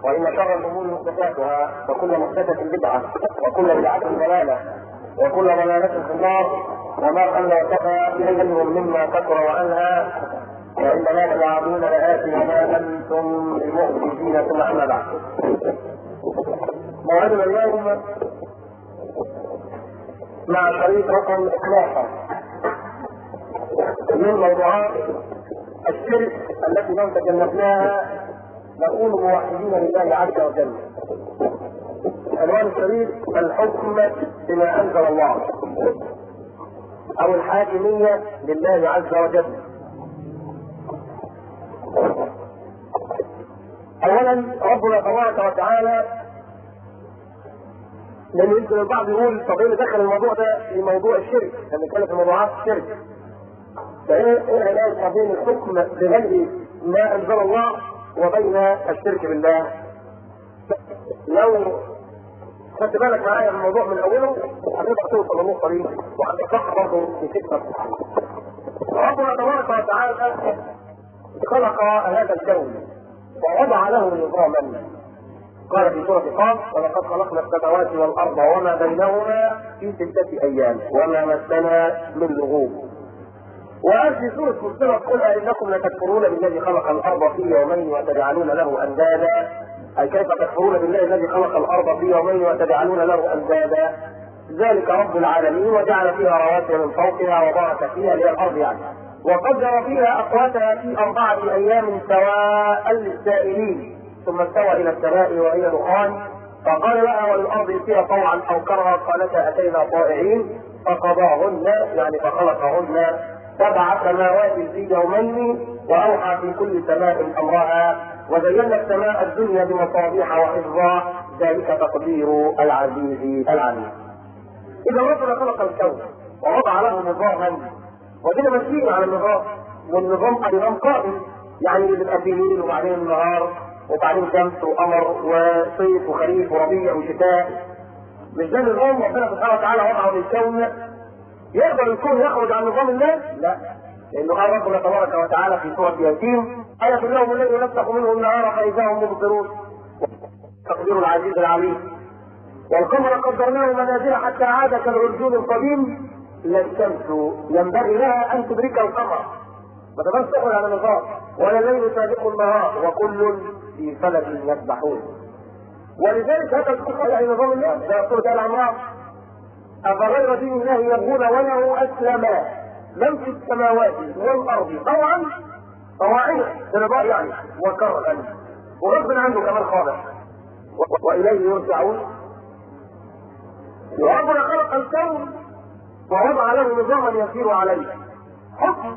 وإن شر الأمور محدثاتها وكل محدثة بدعة وكل بدعة ضلالة وكل ضلالة في النار وما قل وكفى خير مما كثر وأنهى وإن ما توعدون لآت وما أنتم بمؤمنين ثم أما بعد موعدنا اليوم مع شريط رقم 12 من موضوعات الشرك التي لو تجنبناها نكون موحدين لله عز وجل. عنوان الشريف الحكم بما انزل الله او الحاكميه لله عز وجل. اولا ربنا تبارك وتعالى لان يمكن البعض يقول طب ايه دخل الموضوع ده في موضوع الشرك؟ لما نتكلم في موضوعات الشرك. فايه ايه العلاقه بين الحكم بغير ما انزل الله وبين الشرك بالله لو خدت بالك معايا من الموضوع من اوله هتقدر توصل للنقطه دي وهتتفق برضه في فكره ربنا تبارك وتعالى خلق هذا الكون ووضع له نظاما قال في سورة قاف ولقد خلقنا السماوات والأرض وما بينهما في ستة أيام وما مسنا من لغوب وقال في سورة فصلت قل أئنكم لتكفرون بالذي خلق الأرض في يومين وتجعلون له أندادا أي كيف تكفرون بالله الذي خلق الأرض في يومين وتجعلون له أندادا ذلك رب العالمين وجعل فيها رواسي من فوقها وبارك فيها اللي الأرض يعني وقدر فيها أقواتها في أربعة أيام سواء للسائلين ثم استوى إلى السماء وإلى دخان فقال لها وللأرض ائتيا طوعا أو كرها قالتا أتينا طائعين فقضاهن يعني فخلقهن سبع سماوات في يومين واوحى في كل سماء امرها وزينا السماء الدنيا بمصابيح وحفظا ذلك تقدير العزيز العليم. اذا ربنا خلق الكون ووضع له نظاما ودينا ماشيين على النظام والنظام نظام قائم يعني اللي بيبقى فيه ليل وبعدين النهار وبعدين شمس وقمر وصيف وخريف وربيع وشتاء مش ده النظام ربنا سبحانه وتعالى وضعه للكون يقدر الكون يخرج عن نظام الله؟ لا لانه قال ربنا تبارك وتعالى في سوره ياسين آية لهم الذي نفتح منه النهار فإذا هم مبصرون تقدير العزيز العليم والقمر قدرناه منازل حتى عاد كالعرجون القديم لا الشمس ينبغي لها ان تدرك القمر ما تقدرش تخرج على النظام ولا الليل سابق النهار وكل في فلك يسبحون ولذلك هذا الكفر يعني نظام الله ده سوره ال عمران أفغير دين الله يبغون وله أسلم من في السماوات والأرض طوعا طواعية برضاء يعني وكرها وغصب عنه كمان خالص وإليه يرجعون وربنا خلق الكون ووضع له نظاما يسير عليه حكم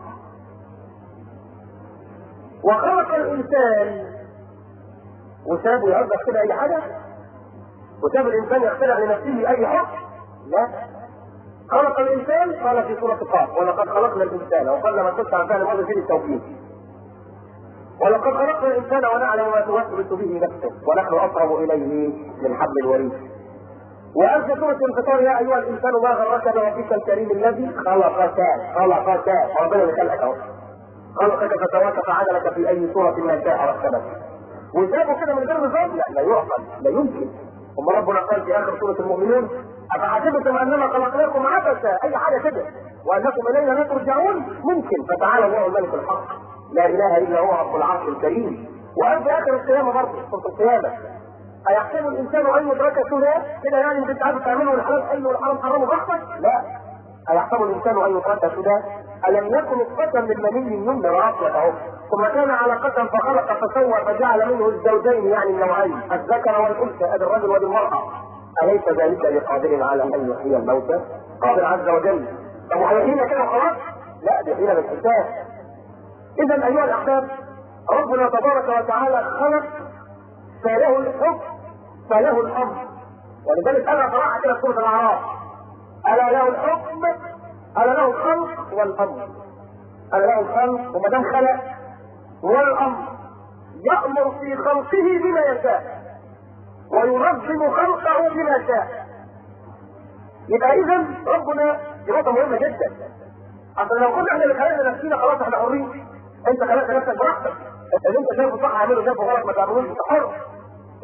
وخلق الإنسان وسابه يعرض كده أي حاجة وساب الإنسان يخترع لنفسه أي حكم لا خلق الانسان قال في سوره قاف ولقد خلقنا الانسان وقال لما كنت عن فعل الماضي في التوكيد ولقد خلقنا الانسان ونعلم ما توسوس به نفسه ونحن اقرب اليه من حبل الوريد وقال في سوره الانفطار يا ايها الانسان ما غرك بربك الكريم الذي خلقك خلقك ربنا اللي خلقك اهو خلقك فسواك فعدلك في اي صوره ما شاء ركبك وسابه كده من غير نظام لا لا يعقل لا يمكن ثم ربنا قال في اخر سوره المؤمنون افحسبتم انما خلقناكم عبثا اي حاجه كده وانكم الينا لا ترجعون ممكن فتعالى الله الملك الحق لا اله الا هو رب العرش الكريم وقال في اخر القيامه برضه سوره القيامه ايحسب الانسان ان يدرك سدى كده يعني انت عارف تعمله الحلال حلو والحرام حرامه براحتك لا ايحسب الانسان ان يدرك سدى الم يكن نطفه من مني يمنى وعصيه اهو ثم كان علقة فخلق فسوى فجعل منه الزوجين يعني النوعين الذكر والانثى ادي الرجل ودي المرأة أليس ذلك بقادر على أن يحيي الموتى؟ قادر عز وجل طب وهيحيينا كده وخلاص؟ لا بيحيينا بالحساب إذا أيها الأحباب ربنا تبارك وتعالى خلق فله الحكم فله الأمر ولذلك أنا صراحة كده في سورة الأعراف ألا له الحكم ألا له الخلق والأمر ألا له الخلق وما دام خلق والأمر يأمر في خلقه بما يشاء وينظم خلقه بما شاء يبقى اذا ربنا دي نقطه مهمه جدا اصل لو كنا احنا اللي خلقنا نفسينا خلاص احنا حرين انت خلقت نفسك براحتك اللي انت شايفه صح اعمله شايفه غلط ما تعملوش انت حر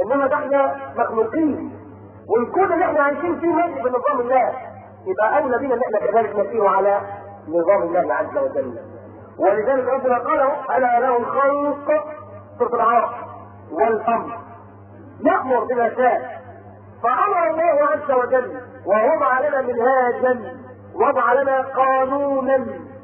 انما ده احنا مخلوقين والكون اللي احنا عايشين فيه ماشي بنظام الله يبقى اولى بنا ان احنا كذلك نسير على نظام الله عز وجل ولذلك ربنا قال الا له الخلق سوره العرب والامر يامر بما شاء فامر الله عز وجل ووضع لنا منهاجا وضع لنا قانونا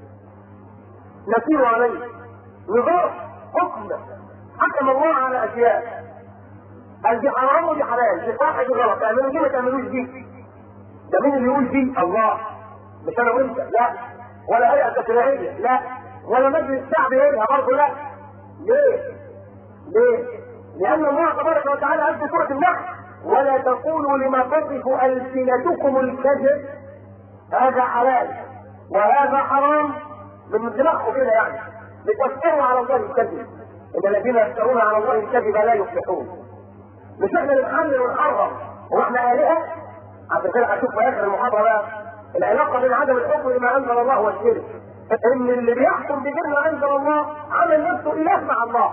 نسير عليه نظام حكم حكم الله على اشياء قال دي حرام ودي حلال دي صح دي غلط تعملوا دي ما تعملوش دي ده مين اللي يقول دي الله مش انا وانت لا ولا هيئه تشريعيه لا ولا مجلس شعبي يقولها برضه لا ليه؟ ليه؟ لان الله تبارك وتعالى قال في سوره النحل ولا تقولوا لما تصف السنتكم الكذب هذا حلال وهذا حرام من دماغكم كده يعني لتفتروا على الله الكذب ان الذين يفترون على الله الكذب لا يفلحون مش احنا نتحمل ونحرم هو احنا الهه عشان كده هشوف في اخر المحاضره بقى العلاقه بين عدم الحكم بما انزل الله والشرك ان اللي بيحكم بغير ما انزل الله عمل نفسه اله مع الله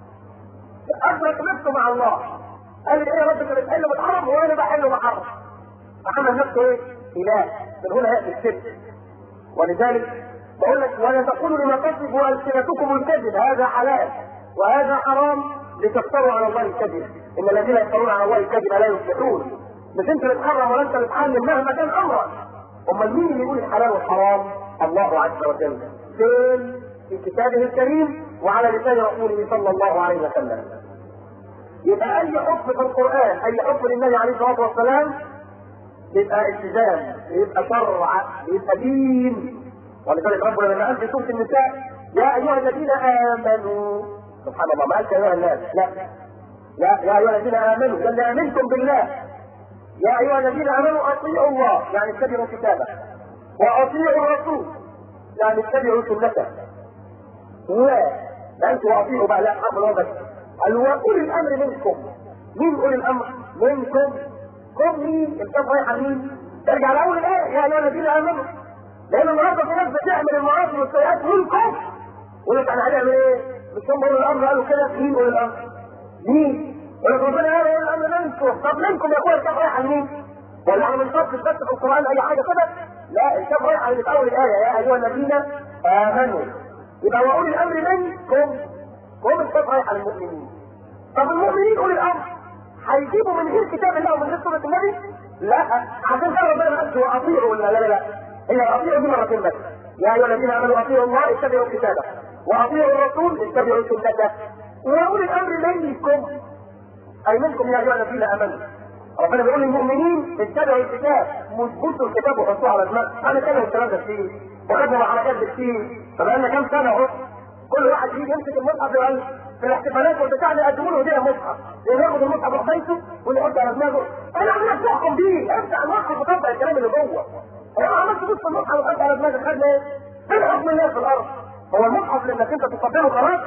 ادرك نفسه مع الله قال لي ايه يا رب انت بتحل بالحرم وانا بحل بحرم فعمل نفسه ايه؟ اله من هنا ياتي الشرك ولذلك بقول لك ولا تقولوا لما تصف السنتكم الكذب هذا حلال وهذا حرام لتفتروا على الله الكذب ان الذين يفترون على الله الكذب لا يفلحون مش انت اللي تحرم ولا انت اللي تحلل مهما كان امرك امال مين اللي يقول الحلال والحرام الله عز وجل فين في كتابه الكريم وعلى لسان رسوله صلى الله عليه وسلم يبقى اي حكم في القران اي حكم للنبي عليه الصلاه والسلام يبقى التزام يبقى شرع يبقى دين ولذلك ربنا لما قال في سوره النساء يا ايها الذين امنوا سبحان الله ما قالش يا ايها الناس لا يا يا ايها الذين امنوا بل امنتم بالله يا ايها الذين امنوا اطيعوا الله يعني اتبعوا كتابه واطيعوا الرسول يعني اتبعوا سنته لا ده انتوا واطيعوا بقى لا امر بس قال واولي الامر منكم مين اولي الامر منكم كم مين الكتاب رايحه مين ارجع لاول الايه يا ايها الذين امنوا لان النهارده في ناس بتعمل المعاصي والسيئات والكفر يقول لك انا هنعمل ايه؟ مش هم اولي الامر قالوا كده مين اولي الامر؟ مين؟ يقول لك ربنا قال اولي الامر منكم طب منكم يا اخويا الكتاب رايحه لمين؟ ولا احنا بنطبق بس في القران اي حاجه كده؟ لا الكتاب رايحه اللي في اول الايه يا ايها الذين امنوا يبقى واولي الامر منكم هم الكتاب رايحه للمؤمنين طب المؤمنين اولي الامر هيجيبوا من غير كتاب الله ومن غير سنه النبي؟ لا عشان كده ربنا قال واطيعوا ولا لا لا لا هي اطيعوا دي مرتين بس يا ايها الذين امنوا اطيعوا الله اتبعوا كتابه واطيعوا الرسول اتبعوا سنته واولي الامر منكم اي منكم يا ايها الذين امنوا ربنا بيقول للمؤمنين اتبعوا الكتاب مثبتوا الكتاب وحطوه على دماغ انا كده الكلام ده كتير وخدنا حركات كتير فبقالنا كام سنه اهو كل واحد يجي يمسك المصحف يقول في الاحتفالات والبتاع ده يقدموا له هديه مصحف ياخد المصحف في بيته ويحط على دماغه انا عمال تحكم بيه افتح المصحف وطبق الكلام اللي جوه انا عملت بص المصحف وحط على دماغك خدنا ايه؟ فين حكم الله في الارض؟ هو المصحف لانك انت تقدمه خلاص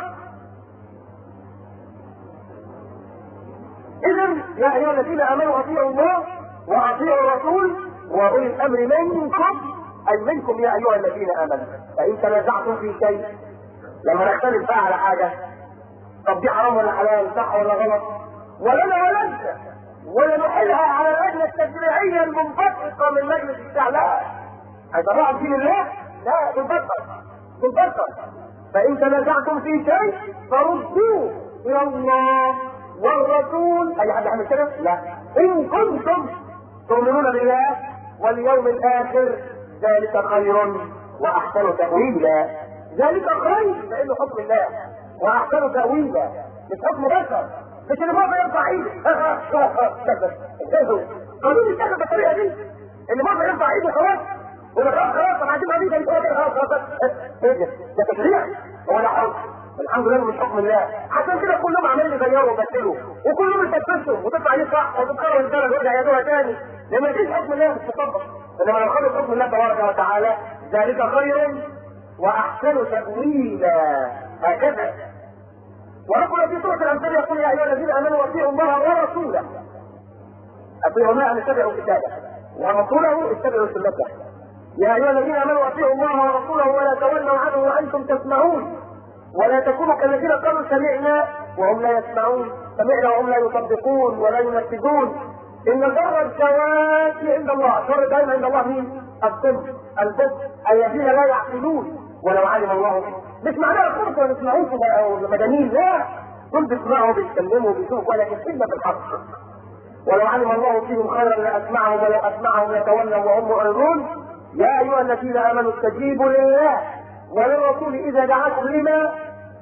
اذا يا ايها الذين امنوا اطيعوا الله واطيعوا الرسول واولي الامر منكم اي منكم يا ايها الذين امنوا فان تنازعتم في شيء لما نختلف بقى على حاجه طب دي حرام ولا حلال صح ولا غلط ولنا ولا انت ولا نحلها على اللجنه التشريعيه المنبثقه من مجلس الشعب لا هيطلعوا دين الله لا منبثق منبثق فان تنازعتم في شيء فردوه الى الله والرسول اي حد يعمل كده؟ لا ان كنتم تؤمنون بالله واليوم الاخر ذلك خير واحسن تاويلا ذلك خير لانه حكم الله واحسن تاويلا مش حكم بشر مش اللي مرة يرفع ايده انتهوا قانون يشتغل بالطريقه دي اللي مرة يرفع ايده خلاص ولا خلاص خلاص انا عايزين قضيه يقول كده خلاص خلاص ايه ده؟ ده تشريع هو ده حكم الحمد لله مش حكم الله عشان كده كلهم عمالين يغيروا ويبدلوا وكلهم يفتشوا وتطلع عليه صح وتتكرر الدرجه ويرجع يدوها تاني لما يجيش حكم الله مش تطبق انما لو خدوا حكم الله تبارك وتعالى ذلك خير واحسن تاويلا هكذا وربنا في سوره الانفال يقول يا ايها الذين امنوا اطيعوا الله ورسوله اطيعوا الله ان اتبعوا كتابه ورسوله اتبعوا سنته يا ايها الذين امنوا اطيعوا الله ورسوله ولا تولوا عنه وانتم تسمعون ولا تكونوا كالذين قالوا سمعنا وهم لا يسمعون سمعنا وهم لا يصدقون ولا ينفذون ان شر الكواكب عند الله شر دائما عند الله مين؟ الصم البس الذين لا يعقلون ولو علم الله مش معناها خلق ولا يسمعوش او مجانين لا دول بيسمعوا بيتكلموا بيشوفوا ولكن الا بالحق ولو علم الله فيهم خيرا لاسمعهم ولو اسمعهم يتولوا وهم معرضون يا ايها الذين امنوا استجيبوا لله وللرسول اذا دعاكم لما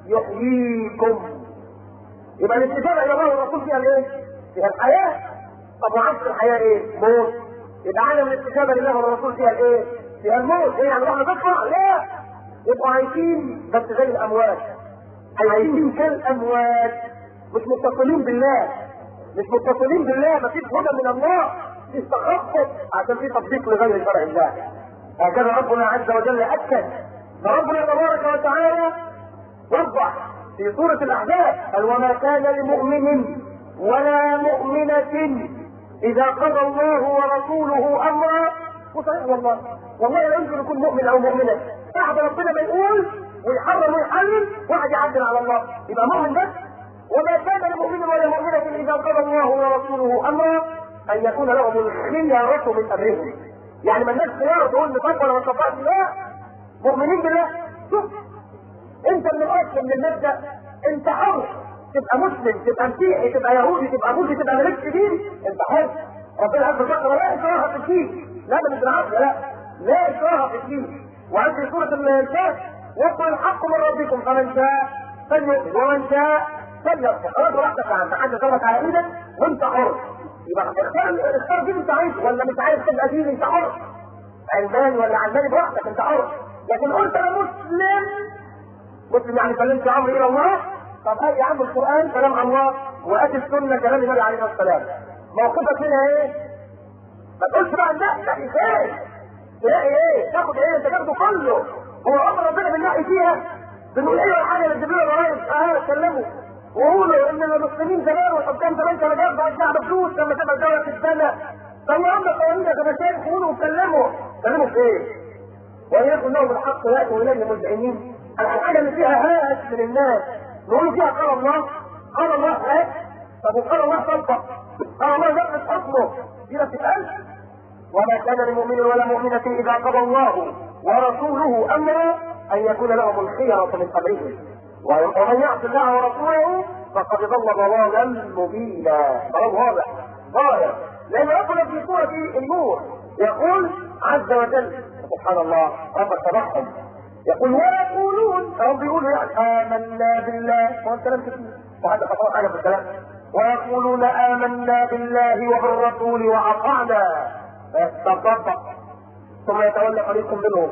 يحييكم يبقى الاستجابه الى الله والرسول فيها الايه؟ فيها الحياه طب وعكس الحياه ايه؟ موت يبقى عدم الاستجابه لله والرسول فيها الايه؟ فيها الموت ايه يعني احنا تطلع؟ لا يبقوا عايشين بس زي الاموات عايشين كالاموات مش متصلين بالله مش متصلين بالله مفيش هدى من الله في تخصص عشان في تطبيق لغير شرع الله هكذا ربنا عز وجل اكد فربنا تبارك وتعالى وضح في سورة الأحزاب قال وما كان لمؤمن ولا مؤمنة إذا قضى الله ورسوله أمرا وصحيح والله والله لا يمكن يكون مؤمن أو مؤمنة بعد ربنا ما يقول ويحرم ويحلل واحد يعدل على الله يبقى مؤمن بس وما كان لمؤمن ولا مؤمنة إذا قضى الله ورسوله أمرا أن يكون لهم الخيارة من أمرهم يعني ما الناس خيار تقول نطبق ولا ما نطبقش لا مؤمنين بالله شوف انت من الاصل من المبدا انت حر تبقى مسلم تبقى مسيحي تبقى يهودي تبقى بوذي تبقى مالكش دين انت حر ربنا عز وجل لا اكراه في الدين لا ده مش بالعافيه لا لا اكراه في الدين وعند سوره الكهف وقل الحق من ربكم فمن شاء فليؤمن ومن شاء فليكفر خلاص براحتك انت حد ضربك على ايدك وانت حر يبقى اختار اختار دين انت عايزه ولا مش عايز تبقى دين انت حر علماني ولا علماني براحتك انت حر لكن قلت انا مسلم مسلم يعني سلمت امري الى الله طب هات يا عم القران كلام الله واتي السنه كلام النبي عليه الصلاه والسلام موقفك هنا ايه؟ ما تقولش بقى لا لا ازاي؟ تلاقي ايه؟ تاخد ايه؟ انت تاخده كله هو امر ربنا بالنهي فيها بنقول ايه حاجه للجبريل الرئيس اه اتكلموا وقولوا ان المسلمين زمان والحكام زمان كانوا بياخدوا على الشعب فلوس لما تبقى الدوله في السنه طب يا عم قوانين يا مشايخ قولوا واتكلموا اتكلموا في ايه؟ وان يكن لهم الحق ياتوا اليه مذعنين الحاجه اللي فيها هاس من الناس نقول فيها قال الله قال الله هاس طب وقال الله طبق قال الله نفذ حكمه دي ما تتقالش وما كان لمؤمن ولا مؤمنة إذا قضى الله ورسوله أمرا أن يكون لهم الخيرة من أمرهم ومن يعص الله ورسوله فقد ضل ضلالا مبينا ضلال واضح ظاهر لأن ربنا في سورة النور يقول عز وجل سبحان الله رب تبعهم يقول ويقولون هم بيقولوا يعني آمنا بالله هو الكلام كتير وهذا خطأ حاجة في الكلام ويقولون آمنا بالله وبالرسول وأطعنا فيستطبق ثم يتولى فريق منهم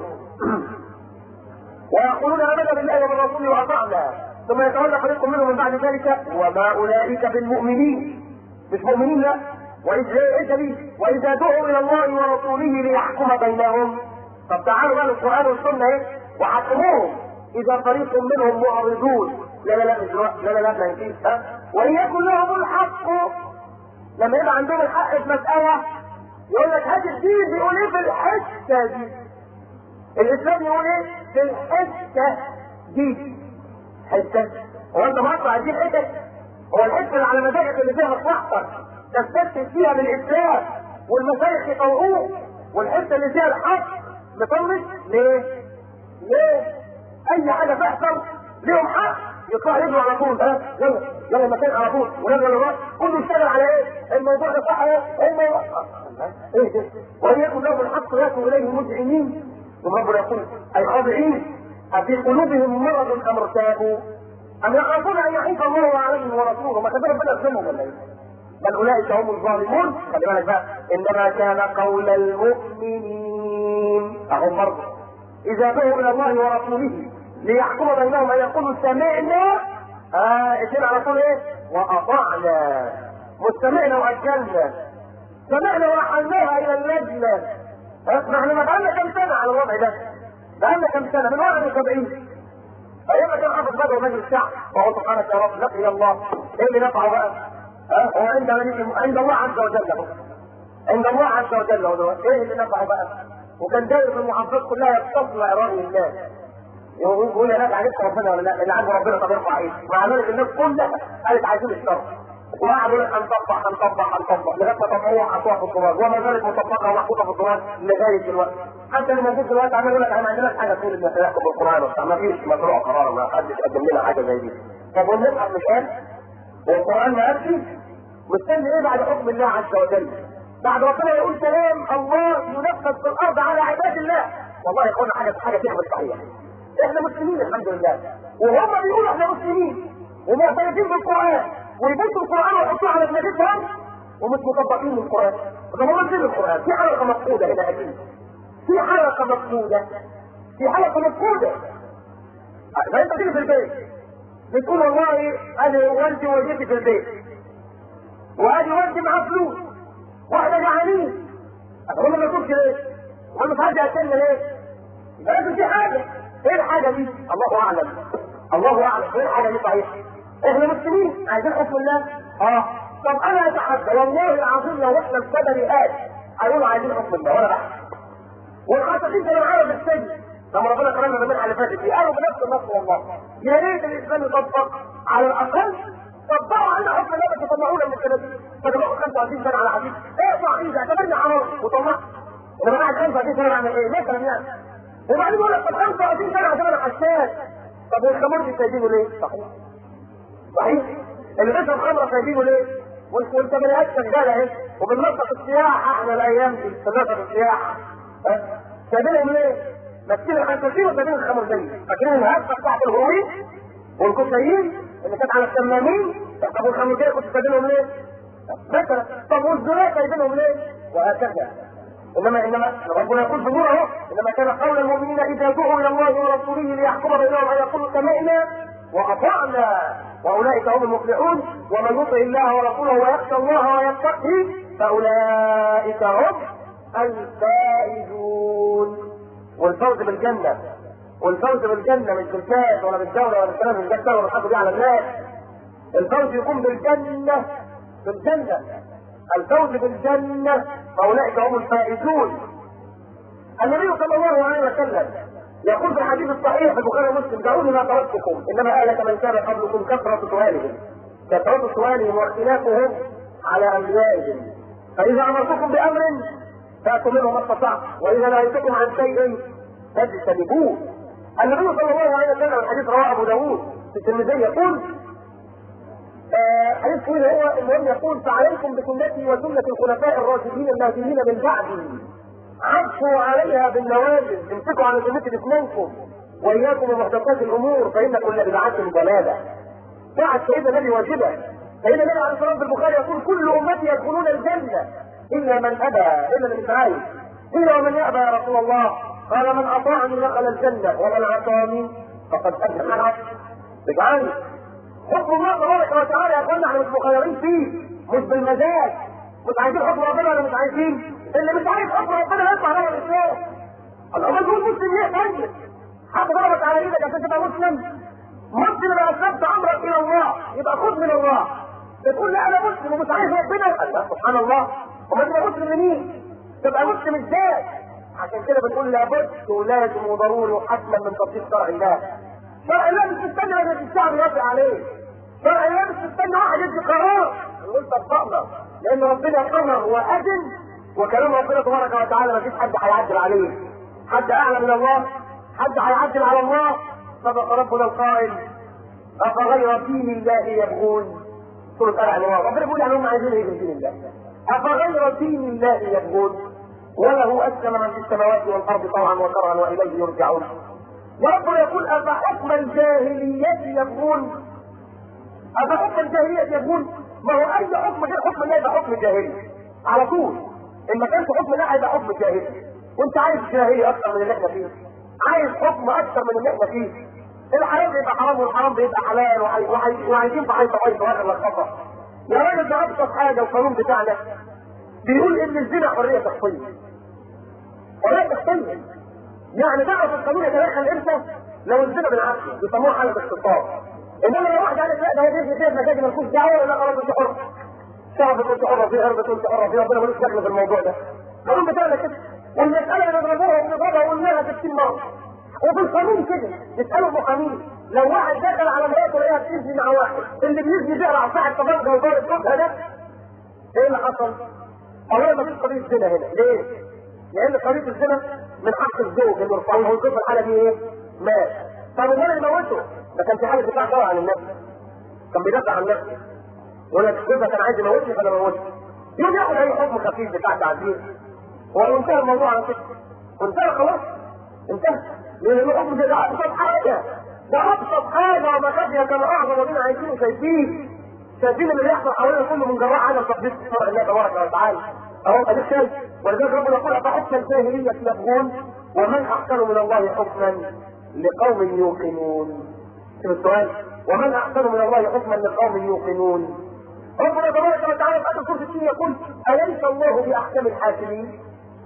ويقولون آمنا بالله وبالرسول وأطعنا ثم يتولى فريق منهم من بعد ذلك وما أولئك بالمؤمنين مش مؤمنين لا وإذا إيه دليل؟ وإذا دعوا إلى الله ورسوله ليحكم بينهم طب تعالوا بقى القرآن والسنة إيه؟ وحكموهم إذا فريق منهم معرضون لا لا لا مش دلوقتي لا لا لا ما ينفيش ها وإن يكن لهم الحق لما يبقى عندهم الحق في مسألة يقول لك هات الدين بيقول ايه في الحته دي الاسلام يقول ايه في الحته دي حته هو انت مقطع دي حتت هو الحته اللي على مزاجك اللي فيها مصلحتك تستفسر فيها بالاسلام والمشايخ يطوعوك والحته اللي فيها الحق مطنش ليه؟ ليه؟ اي حاجه تحصل ليهم حق يطلع يجروا على طول ها يلا يلا المكان على طول ويلا يلا كله يشتغل على ايه؟ الموضوع ده صح ايه؟ الموضوع ايه ده؟ وان يكن لهم الحق ياتوا اليه مذعنين ثم ربنا يقول اي خاضعين افي قلوبهم مرض ام ارتابوا ام يخافون ان يحيف الله عليهم ورسوله ما كان ربنا يظلمهم ولا ايه؟ بل اولئك هم الظالمون خلي بالك بقى انما كان قول المؤمنين اهم برضه اذا دعوا الى الله ورسوله ليحكم بينهم ان يقولوا سمعنا اه اتينا على طول ايه؟ واطعنا مستمعنا واجلنا سمعنا ورحلناها الى اللجنه ما احنا ما بقالنا كام سنه على الوضع ده بقالنا كام سنه من 71 ايام كان حافظ بدر مجلس الشعب وهو سبحانك يا رب لقي الله ايه اللي نفعه بقى؟ ها هو عند عند الله عز وجل هو عند الله عز وجل هو ايه اللي نفعه بقى؟ وكان داير في المحافظات كلها يستطلع راي الناس يقول يا ناس عرفت ربنا ولا لا اللي عنده ربنا طب يرفع ايه مع ذلك الناس كلها قالت عايزين الشر وقعدوا لك هنطبق هنطبق هنطبق لغايه ما طبقوها حطوها في التراب وما زالت مطبقه ومحطوطه في التراب لغايه دلوقتي حتى اللي موجود دلوقتي عمال يقول لك احنا ما عندناش حاجه تقول ان احنا نحكم بالقران وبتاع ما فيش مشروع قرار ما حدش قدم لنا حاجه زي دي طب والمصحف مش قال والقران ما قالش مستني ايه بعد حكم الله عز وجل بعد ربنا يقول كلام الله ينفذ في الارض على عباد الله والله يكون حاجه حاجه فيها صحيح احنا مسلمين الحمد لله وهم بيقولوا احنا مسلمين ومعترفين بالقران ويبصوا القران ويحطوه على دماغتهم ومش مطبقين القران طب هم مسلمين القران في حلقه مفقوده هنا اكيد في حلقه مفقوده في حلقه مفقوده فانت تيجي في البيت بتقول والله انا والدي ووالدتي في البيت وادي والدي معاه فلوس واحنا جعانين هم ما ياكلش ليه؟ هم مش عايز ياكلنا ليه؟ لازم في حاجه ايه الحاجه دي؟ الله اعلم الله اعلم ايه الحاجه دي صحيح؟ احنا مسلمين عايزين حكم الله اه طب انا اتحدى والله العظيم لو احنا الصدري قال هيقولوا عايزين حكم الله ولا بحث والخاصين كانوا معانا في السجن لما ربنا كرمنا بالمنحه اللي فاتت دي قالوا بنفس النص والله يا ريت الاسلام يطبق على الاقل طبقوا على حكم الله بس طلعونا من الكناديل فطلعوا 25 سنه على حديث اقطع ايدي اعتبرني حرام وطلعت انا قاعد 25 سنه اعمل ايه؟ مثلا يعني وبعدين يقول لك طب 25 سنه عشان انا حساس طب والخمر دي سايبينه ليه؟ صحيح صحيح اللي بيشرب خمره سايبينه ليه؟ وانت وانت بني ادم شغال اهي وبننطق السياحه احنا الايام دي بننطق السياحه ها؟ سايبينهم ليه؟ ماسكين الخنزير وسايبين الخمر زي فاكرين الهفه بتاعت الهروين والكوسايين اللي كانت على التمامين طب والخمرجيه كنت سايبينهم ليه؟ مثلا طب والزنا سايبينهم ليه؟ وهكذا انما انما ربنا يقول في نور اهو انما كان قول المؤمنين اذا دعوا الى الله ورسوله ليحكم بينهم ان يقولوا سمعنا واطعنا واولئك هم المفلحون ومن يطع الله ورسوله ويخشى الله ويتقه فاولئك هم الفائزون والفوز بالجنه والفوز بالجنه مش بالكاس ولا بالدوله ولا بالكلام مش بالدوله ولا بيحطوا دي على الناس الفوز يكون بالجنه بالجنه الفوز بالجنه فاولئك هم الفائزون النبي صلى الله عليه وسلم يقول في الحديث الصحيح في البخاري ومسلم دعوني ما تركتكم انما آلة من كان قبلكم كثرة سؤالهم كثرة سؤالهم واختلافهم على انبيائهم فاذا امرتكم بامر فاتوا منه ما استطعت واذا نهيتكم عن شيء فاجتنبوه النبي صلى الله عليه وسلم الحديث رواه ابو داوود في الترمذي يقول حديث طويل هو المهم يقول فعليكم بسنتي وسنة الخلفاء الراشدين المهديين من بعدي عفوا عليها بالنوازل امسكوا على سنتي باسنانكم واياكم ومحدثات الامور فان كل بدعة ضلالة بعد سيدنا النبي واجبة سيدنا النبي عليه الصلاة والسلام في البخاري يقول كل امتي يدخلون الجنة الا من ابى الا اللي مش عايز الا ومن يابى يا رسول الله قال من اطاعني دخل الجنة ومن عصاني فقد ادخل مش عايز حكم الله تبارك وتعالى يا اخوانا احنا مش مخيرين فيه مش بالمزاج مش عايزين حكم ربنا ولا مش عايزين اللي مش عايز حكم ربنا يطلع بره الاسلام الله تقول مسلم ليه طيب حد ضربك على ايدك عشان تبقى مسلم مسلم اذا اسلمت امرك الى الله يبقى خذ من الله بتقول لا انا مسلم ومش عايز ربنا الله سبحان الله وما تبقى مسلم لمين؟ تبقى مسلم ازاي؟ عشان كده بنقول لابد ولازم وضروري وحتما من تطبيق شرع الله شرع الله مش مستني لما الشعب يوافق عليه شرع الله مش مستني واحد يدي قرار نقول طبقنا لان ربنا قرر واذن وكلام ربنا تبارك وتعالى ما فيش حد هيعدل عليه حد اعلى من الله حد هيعدل على الله صدق ربنا القائل افغير دين الله يبغون سورة آل عمران ربنا بيقول يعني هم عايزين ايه من دين الله افغير دين الله يبغون وله اسلم من في السماوات والارض طوعا وكرها واليه يرجعون وربنا يقول أفحكم الجاهلية يبغون أفحكم الجاهلية يبغون ما هو أي حكم غير حكم الله يبقى حكم جاهلي على طول إن ما كانش حكم الله هيبقى حكم جاهلي وأنت عايز جاهلية أكثر من اللي إحنا فيه عايز حكم أكثر من اللي إحنا فيه الحلال بيبقى حرام والحرام بيبقى حلال وعايزين في حيث حيث واحد لخبطة يا راجل ده أبسط حاجة القانون بتاعنا بيقول إن الزنا حرية شخصية حرية شخصية يعني تعرف القانون يتدخل امتى؟ لو الزنا بالعكس بيسموها حاله اختصاص انما لو واحد قال لك لا ده هي دي فيها مشاكل مالكوش دعوه ولا خلاص انت حر شعب كنت حر في ارض كنت حر في ربنا ملوش دخل في الموضوع ده القانون بتاعنا كده والمساله اللي بنضربوها وبنضربها قلناها 60 مره وفي القانون كده يسالوا المحامين لو واحد دخل على مراته لقاها بتزني مع واحد اللي بيزني ده على صاحب طبقه وضارب جوزها ده ايه اللي حصل؟ اولا ما فيش قضيه زنا هنا ليه؟ لان قضيه الزنا من حق الزوج انه يرفعه هو الزوج في الحاله دي ايه؟ مات طب امال يموته ده كان في حاله دفاع شرعي عن النفس كان بيدافع عن نفسه ولا جوزها كان عايز يموتني فانا موتني يوم ياخد اي حكم خفيف بتاع تعذيب هو انتهى الموضوع على كده وانتهى خلاص انتهى لان الحكم ده ابسط حاجه ده ابسط حاجه وما خفي كان اعظم من عايزين شايفين شايفين اللي بيحصل حوالينا كله من جراء عدم تطبيق شرع الله تبارك وتعالى اهو اديك شايف ولذلك ربنا يقول افحكم الجاهليه يبغون ومن احسن من الله حكما لقوم يوقنون شوف السؤال ومن احسن من الله حكما لقوم يوقنون ربنا تبارك وتعالى في اخر سوره الدين يقول اليس الله باحكم الحاكمين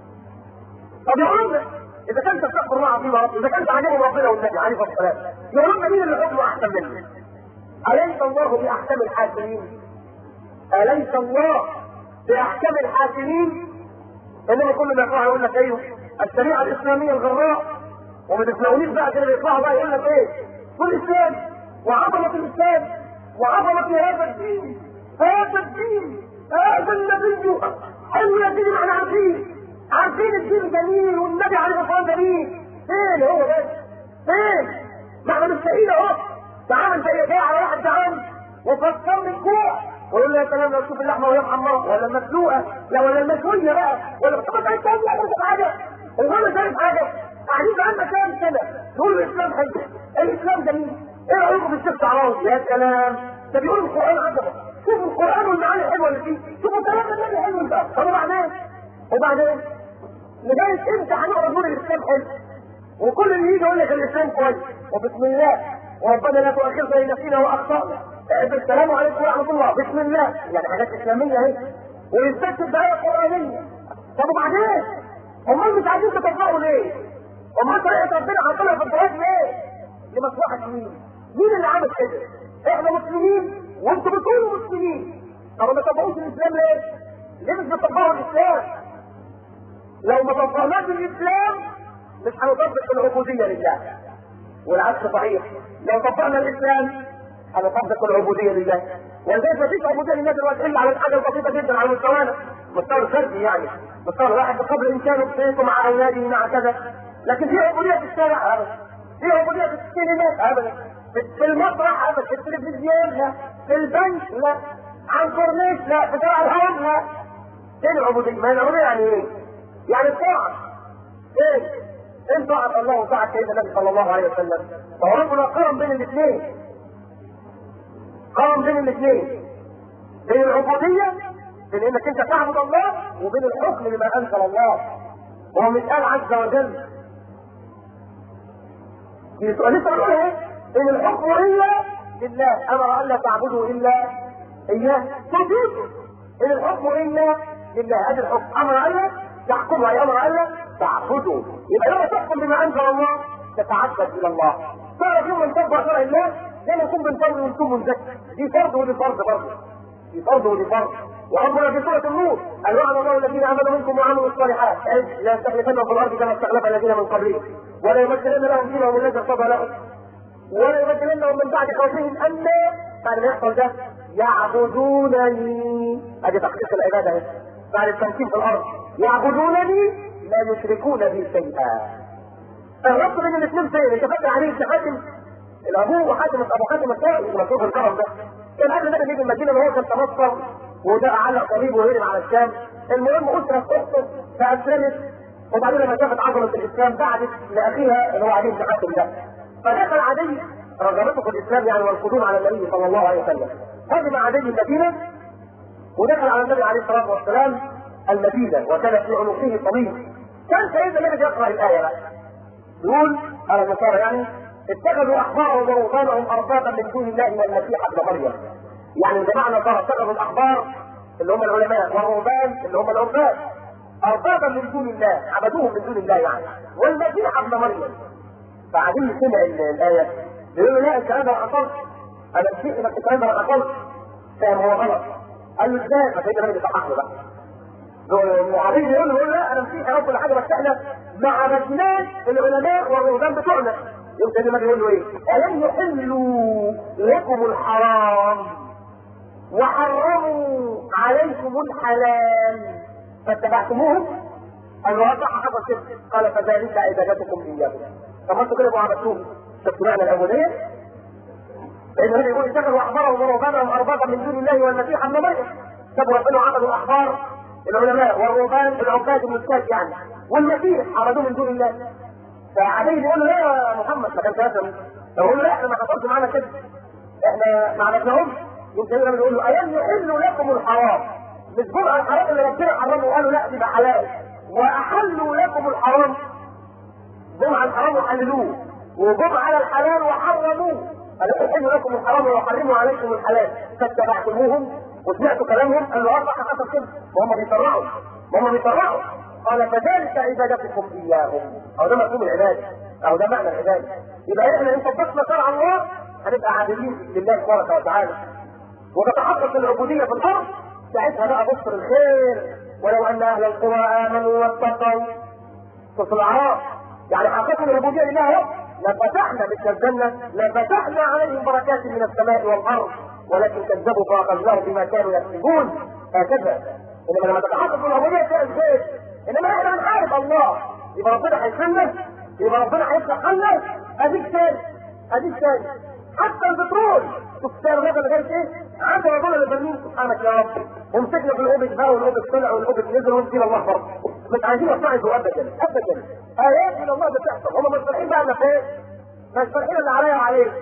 طب يقول لك اذا كنت تستغفر الله عظيم رب اذا كنت عاجبه ربنا والنبي عليه الصلاه والسلام يقول لك مين اللي حكمه احسن منه اليس الله باحكم الحاكمين اليس الله باحكم الحاكمين انما كل ما يطلع يقول لك ايوه الشريعه الاسلاميه الغراء وما تسمعونيش بقى كده بيطلعوا بقى يقول لك ايه والاسلام وعظمه الاسلام وعظمه هذا الدين هذا الدين هذا النبي حلو يا سيدي ما احنا عارفين عارفين الدين جميل والنبي عليه الصلاه والسلام جميل فين هو بس فين ما احنا مش لاقيين اهو تعال انت جاي على واحد جعان وفكرني الجوع ويقول لي يا سلام لو تشوف اللحمه وهي محمره ولا المسلوقه لا ولا المشويه بقى ولا طب انت عايز تعمل حاجه هو انا شايف حاجه قاعدين بقالنا كام سنه تقول الاسلام حلو الاسلام جميل ايه رايكم في الشيخ شعراوي يا سلام ده بيقول القران عجبه شوفوا القران والمعاني الحلوه اللي فيه شوفوا كلام النبي حلو بقى طب وبعدين وبعدين لغايه امتى هنقعد نقول الاسلام حلو وكل اللي يجي يقول لك الاسلام كويس وبسم الله وربنا لا تؤاخذنا ان نسينا واخطانا السلام عليكم ورحمه الله بسم الله يعني حاجات اسلاميه اهي ويثبت الدعايه القرانيه طب وبعدين امال مش عايزين تطبقوا ليه؟ امال طريقه ربنا حاطينها في الجواز ليه؟ لمصلحه مين؟ مين اللي عمل كده؟ احنا مسلمين وانتوا بتقولوا مسلمين طب ما تطبقوش الاسلام ليه؟ ليه مش بتطبقوا الاسلام؟ لو ما طبقناش الاسلام مش هنطبق العبوديه لله والعكس صحيح لو طبقنا الاسلام هنطبق العبوديه لله ولذلك ما فيش عبوديه لله دلوقتي الا على حاجه بسيطه جدا على مستوانا مستوى الفردي يعني مستوى الواحد بقدر امكانه في بيته مع اولاده مع كذا لكن في عبوديه في الشارع ابدا في عبوديه في السينمات ابدا في المسرح ابدا في التلفزيون لا في البنك لا على الكورنيش لا في شارع الهرم لا فين العبوديه؟ ما هي العبوديه يعني ايه؟ يعني الطاعه ايه؟ ان طاعة الله وطاعة سيدنا النبي صلى الله عليه وسلم فهو ربنا قارن بين الاثنين قارن بين الاثنين بين العبودية بين انك انت تعبد الله وبين الحكم لما انزل الله وهو متقال عز وجل في سؤال لسه بنقول ايه؟ ان الحكم الا لله امر الا تعبدوا الا اياه تجوزوا ان الحكم الا لله هذا الحكم امر الا تحكموا اي امر الا تعبدوا يبقى لما تحكم بما انزل الله تتعبد الى الله تعرف يوم من تطبق شرع الله زي ما نكون بنصلي ونكون منزكي دي فرض ودي فرض برضه دي فرض ودي فرض وربنا في سوره النور قال وعد الله الذين امنوا منكم وعملوا الصالحات لا يستخلفنهم في الارض كما استخلف الذين من قبلهم ولا يمثلن لهم دينهم الذي ارتضى لهم ولا يبدلنهم من بعد خوفهم امنا بعد ما يحصل ده يعبدونني ادي تقديس العباده اهي بعد التمكين في الارض يعبدونني لا يشركون بي شيئا الربط بين الاثنين فين؟ انت فاكر عليه ابن حاتم الابوه وحاتم ابو حاتم الثاني المشهور بالكرم ده كان قبل ما يجي المدينه وهو كان تنصر وده علق صليبه وهرب على الشام المهم اسره اخته فاسلمت وبعدين لما شافت عظمه الاسلام بعدت لاخيها اللي هو علي بن حاتم ده فدخل عدي رغبته في الاسلام يعني والقدوم على النبي صلى الله عليه وسلم هدم عدي المدينه ودخل على النبي عليه الصلاه والسلام المدينه وكان في عنقه طويل كان سيدنا النبي يقرا الايه بقى يقول على النصارى يعني اتخذوا احبارهم ورهبانهم اربابا من دون الله والمسيح ابن مريم يعني الجماعه النصارى اتخذوا الاحبار اللي هم العلماء والرهبان اللي هم العباد اربابا من دون الله عبدوهم من دون الله يعني والمسيح ابن مريم بعدين سمع الايه بيقول له لا الكلام ده ما حصلش انا نسيت انك الكلام ده ما حصلش فاهم هو غلط قال له ازاي فسيدنا النبي صحح له بقى وعبيد يقول له لا انا نسيت يا رب كل حاجه بس احنا ما عبدناش العلماء والرهبان بتوعنا يوم سيدنا النبي يقول له ايه؟ الم يحلوا لكم الحرام وحرموا عليكم الحلال فاتبعتموهم؟ قال له صح حصل كده قال فذلك عبادتكم اياهم طب ما انتوا كده عبدتوهم شفتوا معنى العبوديه؟ فإن النبي يقول اتخذوا أحبارهم ورهبانهم أربابا من دون الله والمسيح ابن مريم سابوا ربنا عبدوا الأحبار العلماء والرهبان العباد المسكات يعني والمسيح عبدوه من دون الله فعليه يقول له ليه يا محمد ما كانش لازم يقول له لا احنا ما حصلش معانا كده احنا ما عرفناهمش يمكن النبي يقول له أيام يحل لكم الحرام مش جمع الحرام اللي ربنا حرمه وقالوا لا يبقى حلال وأحلوا لكم الحرام جمع الحرام وحللوه وجمع على الحلال وحرموه قال يحل لكم الحرام ويحرموا عليكم الحلال فاتبعتموهم وسمعتوا كلامهم قال له اه صح حصل كده وهم بيطرعوا وهم بيطرعوا قال فذلك عبادتكم اياهم او ده مفهوم العباده او ده معنى العباده يبقى احنا ان طبقنا شرع الله هنبقى عابدين لله تبارك وتعالى وتتحقق العبوديه في الارض ساعتها بقى بصر الخير ولو ان اهل القرى امنوا واتقوا في الاعراف يعني حققوا العبوديه لله رب لفتحنا مثل الجنة لفتحنا عليهم بركات من السماء والأرض ولكن كذبوا فأخذناهم بما كانوا يكسبون هكذا إنما لما تتحقق العبودية تلاقي الخير إنما إحنا بنحارب الله يبقى ربنا هيسلمنا يبقى ربنا هيفتح لنا أديك تاني أديك تاني حتى البترول شوف سعر النبي اللي قالت ايه؟ 10 دولار لبرميل سبحانك يا رب ومسكنا في الاوبك بقى والاوبك طلع والاوبك نزل ونسينا الله برضه مش عايزين نصعدوا ابدا ابدا ايات من الله بتحصل هم مش فارحين بقى الا فين؟ مش فارحين اللي عليا وعليك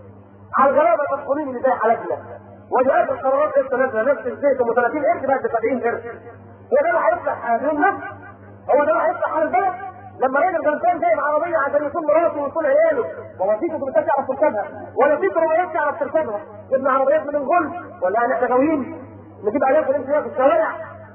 على الغلابه المدخولين اللي زي حالتنا وجاءت القرارات لسه نازله نفس الزيت ام 30 قرش بقت ب 70 قرش هو ده اللي هيفتح دين نفس هو ده اللي هيفتح على البلد لما راجل غلبان جايب عربيه عشان يكون مراته ويكون عياله ووظيفته ما تعرف تركبها ولا في روايات تعرف تركبها جبنا عربيات من الغل ولا احنا غاويين نجيب الاف ونمشي في الشوارع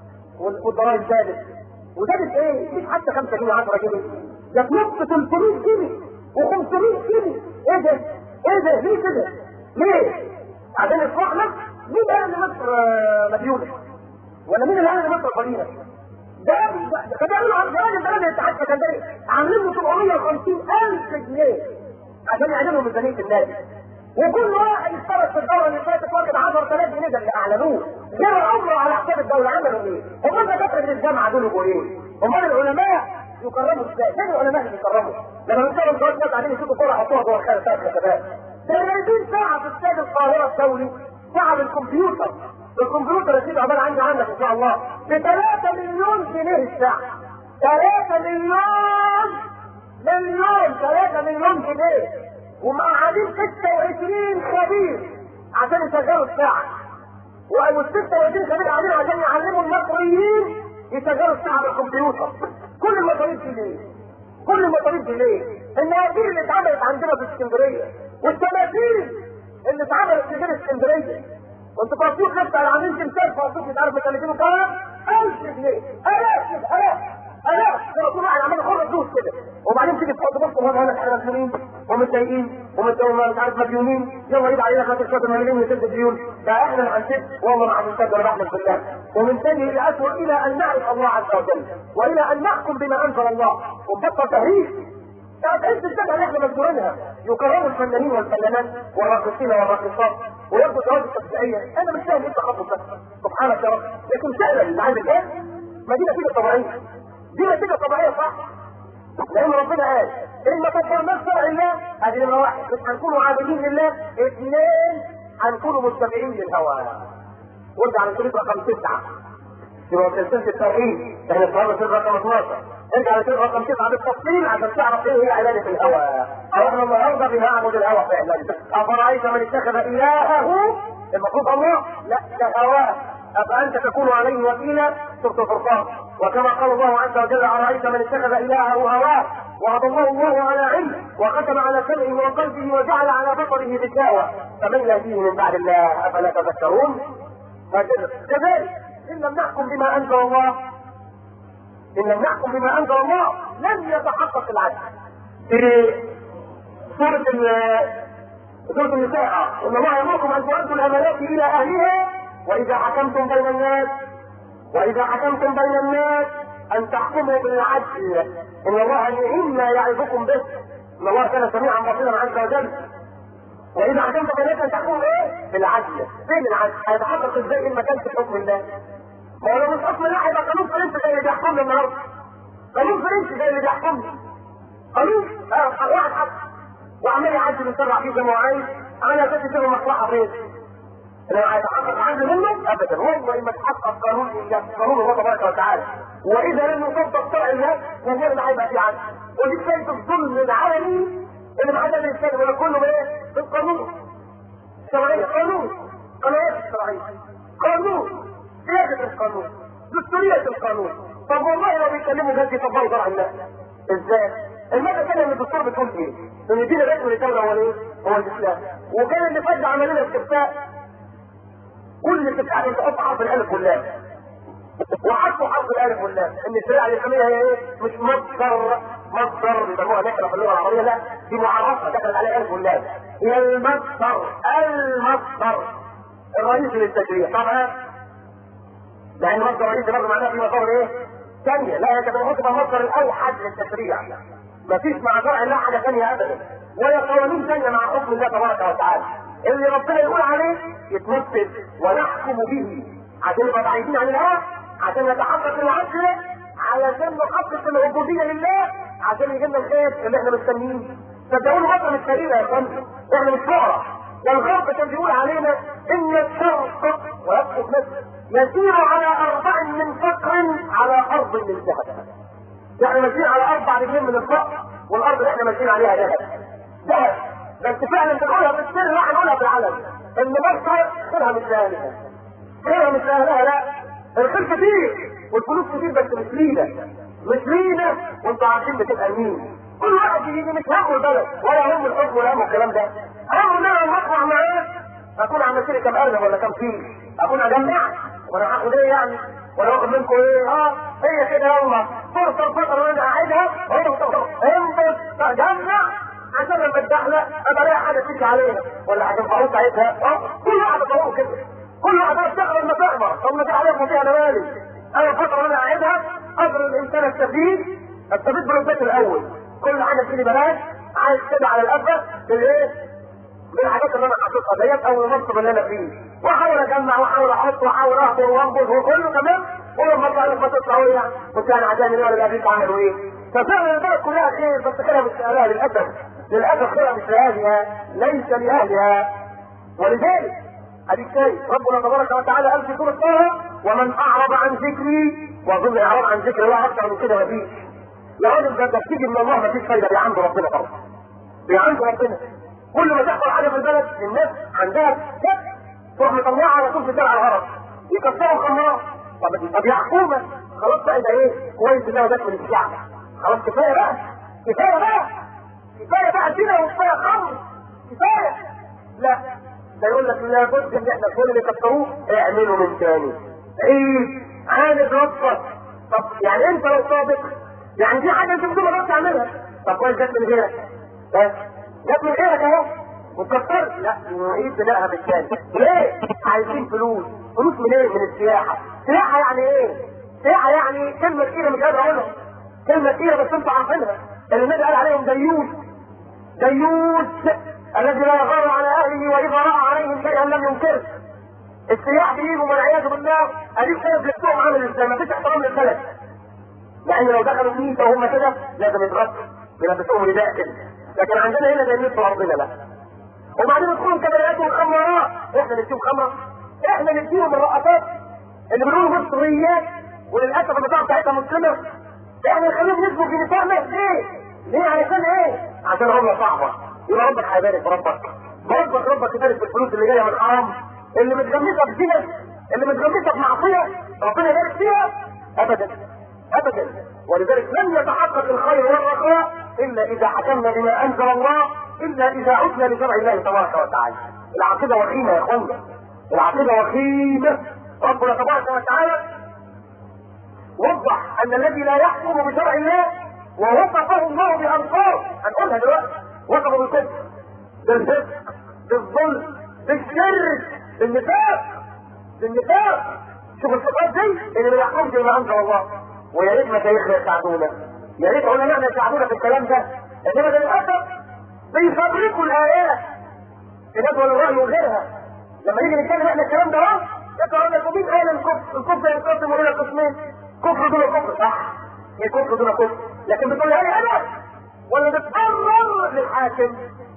والضرايب زادت وزادت ايه؟ مش حتى 5 جنيه 10 جنيه ده تنط 300 جنيه و500 جنيه ايه ده؟ ايه ده؟ ليه كده؟ ليه؟ عشان يصلحنا مين قال ان مصر مديونه؟ ولا مين اللي قال ان مصر قليله؟ ده ده بيعملوا عن زمان زمان الاتحاد السكندري عاملين له 750000 جنيه عشان يعلموا ميزانيه النادي وكل واحد اشترك في الدوره اللي فاتت واخد 10000 جنيه ده اللي اعلنوه غير عمره على حساب الدوله عملوا ايه؟ هم دكاتره الجامعه دول يبقوا ايه؟ امال العلماء يكرموا ازاي؟ فين العلماء اللي بيكرموا؟ لما بنشتغل جوه الناس قاعدين يشوفوا كوره حطوها جوه الخير بتاعت الشباب 30 ساعه في استاد القاهره الدولي ساعه بالكمبيوتر الكمبيوتر يا سيدي عباره عني عندك ان شاء الله ب 3 مليون جنيه الساعه 3 مليون مليون 3 مليون جنيه ومقعدين 26 خبير عشان يشغلوا الساعه وال 26 خبير قاعدين عشان يعلموا المصريين يشغلوا الساعه بالكمبيوتر كل المصاريف دي ليه؟ كل المصاريف دي ليه؟ المواتير اللي اتعملت عندنا في اسكندريه والتماثيل اللي اتعملت في غير اسكندريه وانتوا فاضيين حتى على عاملين تمثال فاضيين مش عارف مكلفينه كام 1000 جنيه الاف الاف الاف ده كل واحد عمال يحط فلوس كده وبعدين تيجي تحط بص هنا هنا احنا مسؤولين ومتضايقين ومتضايقين مش عارف مديونين يلا يبقى علينا خاطر شويه مليون وسد ديون ده احنا اللي هنسد والله ما هنسد ولا رحمه بالله ومن ثاني الى اسوء الى ان نعرف الله عز وجل والى ان نحكم بما انزل الله ونبطل تهريج تحس الجبهه اللي احنا مذكورينها يكرموا الفنانين والفنانات والراقصين والراقصات وياخدوا جوائز التشجيعيه انا مش فاهم ايه التخصص ده سبحانك يا رب لكن سهلا اللي عايز ايه ما دي نتيجه طبيعيه دي نتيجه طبيعيه صح لان ربنا قال ان ما كفرناش شرع الله هذه نمره واحد مش هنكونوا عابدين لله اثنين هنكونوا متبعين للهوى وارجع للشريط رقم تسعه يبقى سلسله التوحيد احنا في الشريط رقم 12 ارجع للشريط رقم تسعه بالتفصيل عشان تعرف ايه هي عباده الهوى احنا النهارده بنعبد الهوى فعلا افرايت من اتخذ الهه المفروض الله لا ده هواه أفأنت تكون عليه وكيلا سورة الفرقان وكما قال الله عز وجل أرأيت من اتخذ إلهه هواه وأضله الله على علم وختم على سمعه وقلبه وجعل على بصره غشاوة فمن يهديه من بعد الله أفلا تذكرون كذلك إن لم نحكم بما أنزل الله إن لم نحكم بما أنزل الله لن يتحقق العدل في سورة سورة النساء إن الله يأمركم أن تؤدوا الأمانات إلى أهلها وإذا حكمتم بين الناس وإذا حكمتم بين الناس أن تحكموا بالعدل إن الله نعم ما يعظكم به ان الله كان سميعا بصيرا عز وجل واذا حكمت بينك ان تحكم ايه؟ بالعدل فين العدل؟ هيتحقق ازاي ان ما كانش حكم الله؟ ما هو لو مش حكم الله هيبقى قانون فرنسي زي اللي بيحكمنا النهارده قانون فرنسي زي اللي بيحكمنا قانون اه واحد حد وعمال يعدل ويسرع فيه زي ما هو عايز على اساس يصير مصلحه فين؟ لو هيتحقق عدل منه ابدا والله ما تحقق قانون الله قانون الله تبارك وتعالى واذا لم يطبق شرع الله والله ما هيبقى في عدل ودي كانت الظلم العالمي اللي معدل الانسان ولا كله بايه؟ بالقانون شرعيه قانون قنوات الشرعيه قانون سياده القانون دستوريه القانون طب والله لو بيتكلموا جد يطبقوا شرع الله ازاي؟ المادة الثانية من الدستور بتقول ايه؟ ان دين الرسم للدولة هو الايه؟ هو الاسلام وكان اللي فات عملنا استفتاء كل استفتاء انت تحط حرف الالف واللام وحطوا حرف الالف واللام ان الشريعه الاسلاميه هي ايه؟ مش مصدر مصدر بيسموها نكره في اللغه العربيه لا دي معرفه دخلت عليها الالف واللام هي المصدر المصدر الرئيسي للتشريع طبعا لان مصدر رئيسي برضه معناها في مصدر ايه؟ ثانيه لا هي كانت المفروض المصدر الاوحد للتشريع مفيش مع شرع الله حاجه ثانيه ابدا ولا قوانين ثانيه مع حكم الله تبارك وتعالى اللي ربنا يقول عليه يتنفذ ونحكم به عشان نبقى بعيدين عن الهوى عشان نتحقق العدل علشان نحقق العبوديه لله عشان يجي لنا الخير اللي احنا مستنيينه صدقوني مصر مش كريمه يا فندم احنا مش فقراء والغرب كان بيقول علينا ان الشرق ويسقط مصر يسير على اربع من فقر على ارض من ذهب يعني ماشيين على اربع رجلين من الفقر والارض اللي احنا ماشيين عليها ذهب ذهب بس فعلا بنقولها بالسر لا هنقولها بالعلن ان مصر خيرها مش لاهلها خيرها مش لاهلها لا الخير كتير والفلوس كتير بس مش لينا مش لينا وانتوا عارفين بتبقى مين كل واحد يجي مش همه البلد ولا هم الحكم ولا هم الكلام ده همه ان انا اطلع معاه اكون عم اشتري كام ارنب ولا كام فيل اكون اجمع وانا هاخد ايه يعني ولا واخد منكم ايه اه هي كده يلا فرصه الفطر وانا قاعدها انت تجمع عشان لما الدخله ابقى الاقي حاجه تيجي علينا ولا عشان فلوس عايزها اه كل واحد طريقه كده كل واحد اشتغل لما تقدر طب ما عليك فيها انا مالي انا الفتره وانا قاعدها قدر الانسان استفيد استفيد بالرصيد الاول كل حاجه تجيلي بلاش عايز كده على القفه بالايه؟ بالحاجات اللي انا حاططها ديت او المنصب اللي انا فيه واحاول اجمع واحاول احط واحاول اهبط وانبض وكله تمام ولما اطلع لك ما تطلع ويا وكان عشان ولا الابيك عملوا ايه؟ ففعلا البلد كلها خير بس كده مش لاهلها للاسف للاسف كده مش لاهلها ليس لاهلها ولذلك اديك شايف ربنا تبارك وتعالى قال في سوره طه ومن اعرض عن ذكري واظن اعراض عن ذكري الله اكثر من كده مفيش يا راجل ده بتيجي من الله مفيش فايده دي عند ربنا طبعا دي عند ربنا كل ما تحصل حاجه في البلد الناس عندها تروح مطلعها على طول في شارع الغرب يكسروا الخمار طب طب يا حكومه خلاص بقى ده ايه كويس انها جت من الشعب خلاص كفايه بقى كفايه بقى كفايه بقى كده وكفايه خمر كفايه لا ده يقول لك لابد ان احنا كل اللي كسروه اعملوا من تاني عيد عاند ربك طب يعني انت لو صادق يعني دي حاجه انت بتقول ما تعملها طب كويس جت من غيرك بس جت من غيرك اهو وكسرت لا نعيد بنائها بالتاني ليه؟ عايزين فلوس فلوس من ايه؟ من السياحه سياحه يعني ايه؟ سياحه يعني كلمه كتيره مش قادر اقولها كلمه كتيره بس انتوا عارفينها اللي النبي قال عليهم ديوث ديوث الذي لا يغار على اهله واذا راى عليهم شيئا لم ينكره السياح بيجوا والعياذ بالله اديك شايف لبسهم عامل ازاي ما فيش احترام للبلد يعني لو دخلوا ميتا وهم كده لازم يتغطوا يلبسوهم رداء كده لكن عندنا هنا زي الناس في ارضنا لا وبعدين يدخلوا كبريات وخمرات احنا نديهم خمره احنا نديهم الرقصات اللي بنقولوا مصريات وللاسف البطاقه بتاعتها مسلمه احنا نخليهم يسبوا في نسائنا ليه؟ ليه علشان ايه؟ عشان هم صعبه يبقى ربك هيبارك ربك ربك ربك يبارك في الفلوس اللي جايه من حرام اللي متغمسه في زنا اللي متغمسه في معصيه ربنا يبارك فيها ابدا ابدا ولذلك لن يتحقق الخير والرخاء الا اذا حكمنا بما انزل الله الا اذا عدنا لشرع الله تبارك وتعالى العقيده وخيمه يا اخوانا العقيده وخيمه ربنا تبارك وتعالى وضح ان الذي لا يحكم بشرع الله ووصفه الله بانصار هنقولها دلوقتي وصفه بالكفر بالفسق بالظلم بالشرك بالنفاق بالنفاق شوف الصفات دي اللي ما يحكمش بما انزل الله ويا ريت مشايخنا يساعدونا يا ريت علماءنا يساعدونا في الكلام ده انما للاسف بيفبركوا الايات في ندوه الراي وغيرها لما نيجي نتكلم احنا الكلام ده اهو يقول لك ومين قال الكفر؟ الكفر ينقسم الى قسمين كفر دون كفر صح في كفر دون كفر لكن بتقولها لي انا ولا بتقرر للحاكم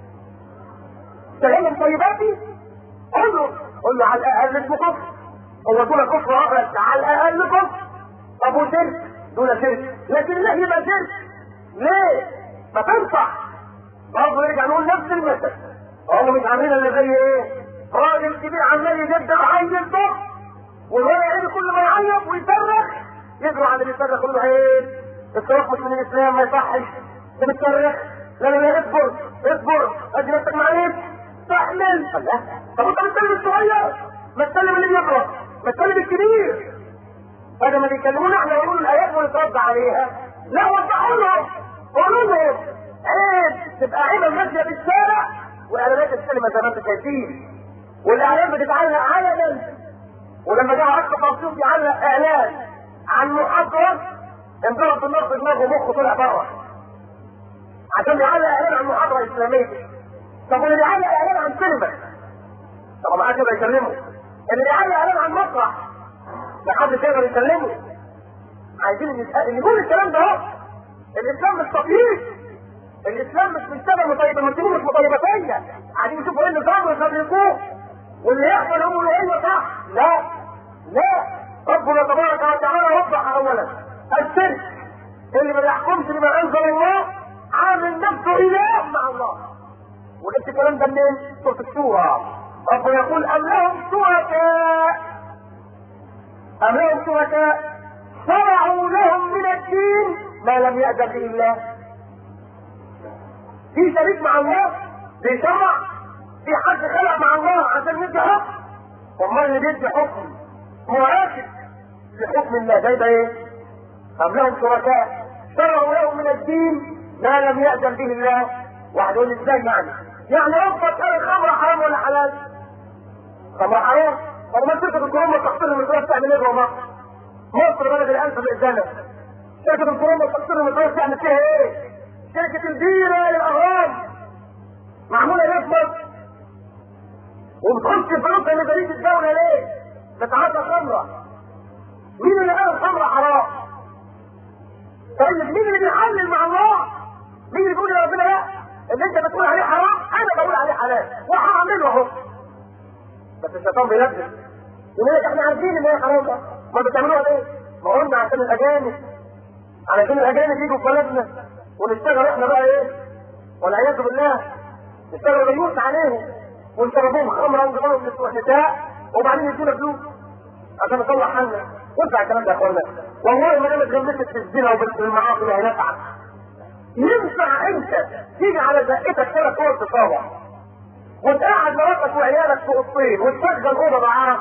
تغير طيباتي قول له قول له على الاقل اسمه كفر هو دون كفر اخر على الاقل كفر ابو شرك دون شرك لكن لا يبقى شرك ليه؟ ما تنفع برضه نرجع نقول نفس المثل هم مش عاملين اللي زي ايه؟ راجل كبير عمال يجدد عيل ضخم والولد عيني كل ما يعيط ويصرخ يجروا على اللي بيصرخ يقول له ايه؟ الصراخ مش من الاسلام ما يصحش انت بتصرخ لا لا لا اصبر اصبر ادي نفسك معلش تحمل الله طب انت بتكلم الصغير ما تكلم اللي بيقرا ما تكلم الكبير هذا ما بيكلمونا احنا يقولوا الايات ونترد عليها لا وضحوا لهم قولوا لهم عيب تبقى عيبه ماشيه في الشارع واعلانات السينما زي ما انتم شايفين والاعلان بتتعلق علنا ولما جه عقد تنصيص يعلق اعلان عن محاضره انضرب بالنار في دماغه مخه طلع بره عشان يعلق اعلان عن محاضره اسلاميه طب واللي بيعلق اعلان عن سينما طب ما حدش يقدر يكلمه اللي بيعلق اعلان عن مسرح ما حدش يقدر يكلمه عايزين اللي يقول الكلام ده اهو الاسلام مش تطبيق الاسلام مش بيشتغل مطيب المسلمين مش مطيبتيه عايزين يشوفوا ايه النظام ويصدقوه واللي يحصل يقولوا ايوه صح لا لا ربنا تبارك وتعالى وضح اولا الشرك اللي ما يحكمش بما انزل الله عامل نفسه اله مع الله وجبت الكلام ده منين؟ سوره الشورى ربنا يقول ام لهم شركاء ام لهم شركاء شرعوا لهم من الدين ما لم يأذن به الله في شريك مع الله بيشرع في حد خلق مع الله عشان يدي حكم والله اللي بيدي حكم موافق لحكم الله زي ده ايه؟ أم لهم شركاء شرعوا لهم من الدين ما لم يأذن به الله واحد يقول ازاي يعني؟ يعني ربك قال الخمر حرام ولا حلال؟ خمر حرام طب ما شركة الكورونا تقصير المدرسة تعمل ايه جوه مصر؟ مصر بلد الألف الإزالة شركة الكورونا تقصير المدرسة تعمل فيها ايه؟ شركة البيرة للأهرام معمولة ليه في مصر؟ وبتخش فلوسها ميزانية الدولة ليه؟ بتعاطى خمرة مين اللي قال الخمرة حرام؟ طيب مين اللي بيحلل مع الله؟ مين اللي بيقول يا ربنا لا؟ اللي انت بتقول عليه حرام انا بقول عليه حلال وهعمله اهو بس الشيطان بينبه يقول لك احنا عارفين ان هي حرام ده ما بتعملوها ليه؟ ما قلنا عشان الاجانب علشان الاجانب يجوا في بلدنا ونشتغل احنا بقى ايه؟ والعياذ بالله نشتغل بيوت عليهم ونشربوهم خمرا ونجيبهم النساء وبعدين يدينا فلوس عشان نطلع حالنا وارجع الكلام ده يا اخوانا والله ما انا اتغمست في الزنا وبالمعاصي اللي هنفعل ينفع انت تيجي على زقتك كده صور تصور وتقعد مراتك وعيالك في اوضتين وتشغل اوضه معاك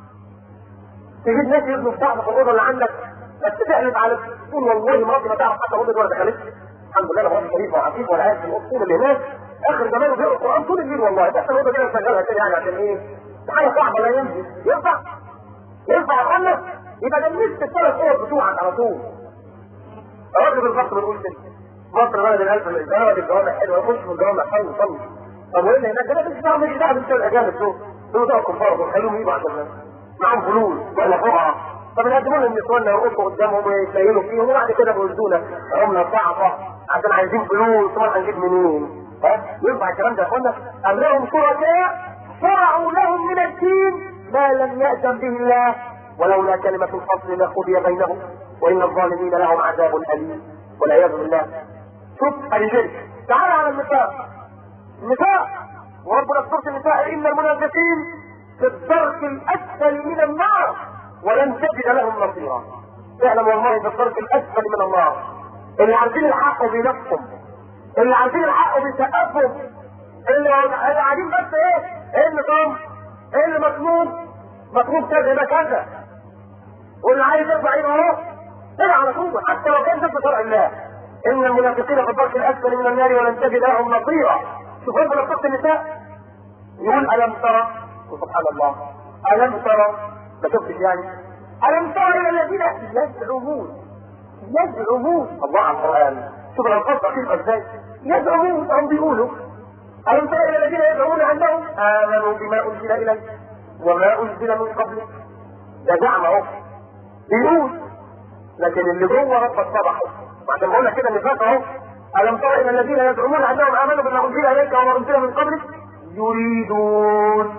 تجيب ناس يبنوا في بعض في الاوضه اللي عندك بس تحلف على تقول والله مراتي ما تعرف حتى اوضه ولا دخلت الحمد لله مراتي شريفه وعفيف ولا عارف الاصول اللي هناك اخر زمان بيقرا القران طول الليل والله بس الاوضه دي شغالها كده يعني عشان ايه؟ حاجه صعبه لا ينفع ينفع ينفع يا اخوانا يبقى جنبت الثلاث اوض بتوعك على طول الراجل بالظبط بنقول كده مصر بلد الالف الجوامع الجوامع حلوه يخش في الجوامع حلو صلي طب وايه اللي هناك ده مش دعوه مش دعوه بالشغل الاجانب دول دول دول كفار دول خليهم يجوا عشان معاهم فلوس ولا فقراء طب نقدموا لهم نسواننا يرقصوا قدامهم ويتليلوا فيهم وبعد كده بيردونا عمله ضعفه عشان عايزين فلوس طبعا هنجيب منين؟ ها؟ ينفع الكلام ده يا اخوانا؟ ام لهم شركاء شرعوا لهم من الدين ما لم يأذن به الله ولولا كلمة الفصل لقضي بينهم وإن الظالمين لهم عذاب أليم والعياذ بالله شوف الجن تعال على النساء النساء وربنا في سورة النساء إن المنافقين في الدرك الأسفل من النار ولن تجد لهم نصيرا اعلم والله في الدرك الأسفل من النار اللي عارفين الحق بنفسهم اللي عارفين الحق بسقفهم اللي قاعدين بس ايه ايه اللي طم ايه اللي مطلوب مطلوب كذا ده كذا واللي عايز يطلع ايه اهو كده على طول حتى لو كان ضد شرع الله ان المنافقين في الدرك الاسفل من النار ولن تجد لهم نصيرا شوف ربنا في سوره النساء يقول الم ترى سبحان الله الم ترى ما شفتش يعني الم ترى الى الذين يزعمون يزعمون الله على القران شوف الالفاظ دقيقه ازاي يزعمون هم بيقولوا الم تر الى الذين يزعمون انهم امنوا بما انزل اليك وما انزل من قبلك ده زعم اهو بيقول لكن اللي جوه ربك فضحه عشان بقول لك كده النفاق اهو الم تر الى الذين يزعمون انهم امنوا بما انزل اليك وما انزل من قبلك يريدون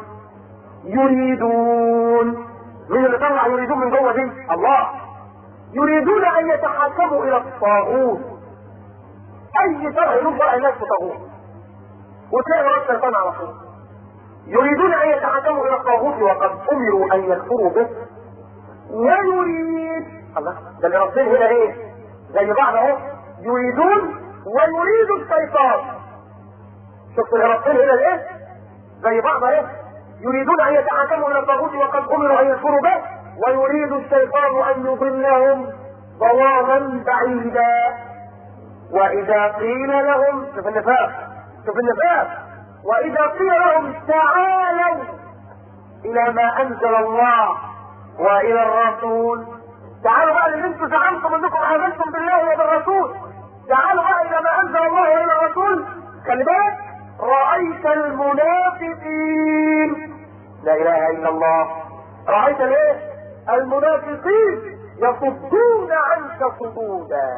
يريدون مين اللي طلع يريدون من جوه دي الله يريدون ان يتحاكموا الى الطاغوت اي شرع يروح بقى الناس طاغوت وتلاقي ورا الشيطان على طول يريدون ان يتحاكموا الى الطاغوت وقد امروا ان يكفروا به ويريد الله ده اللي ربنا هنا ايه زي بعض اهو يريدون ويريد الشيطان شفت اللي ربنا هنا ايه زي بعض اهو يريدون ان يتحاكموا الى الطاغوت وقد امروا ان يكفروا به ويريد الشيطان ان يضلهم ضلالا بعيدا واذا قيل لهم شوف النفاق شوف النفاق واذا قيل لهم تعالوا الى ما انزل الله والى الرسول تعالوا بقى اللي انتم زعمتم انكم امنتم بالله وبالرسول تعالوا بقى الى ما انزل الله والى الرسول خلي بالك رايت المنافقين لا اله الا الله رايت الايه المنافقين يصدون عنك صدودا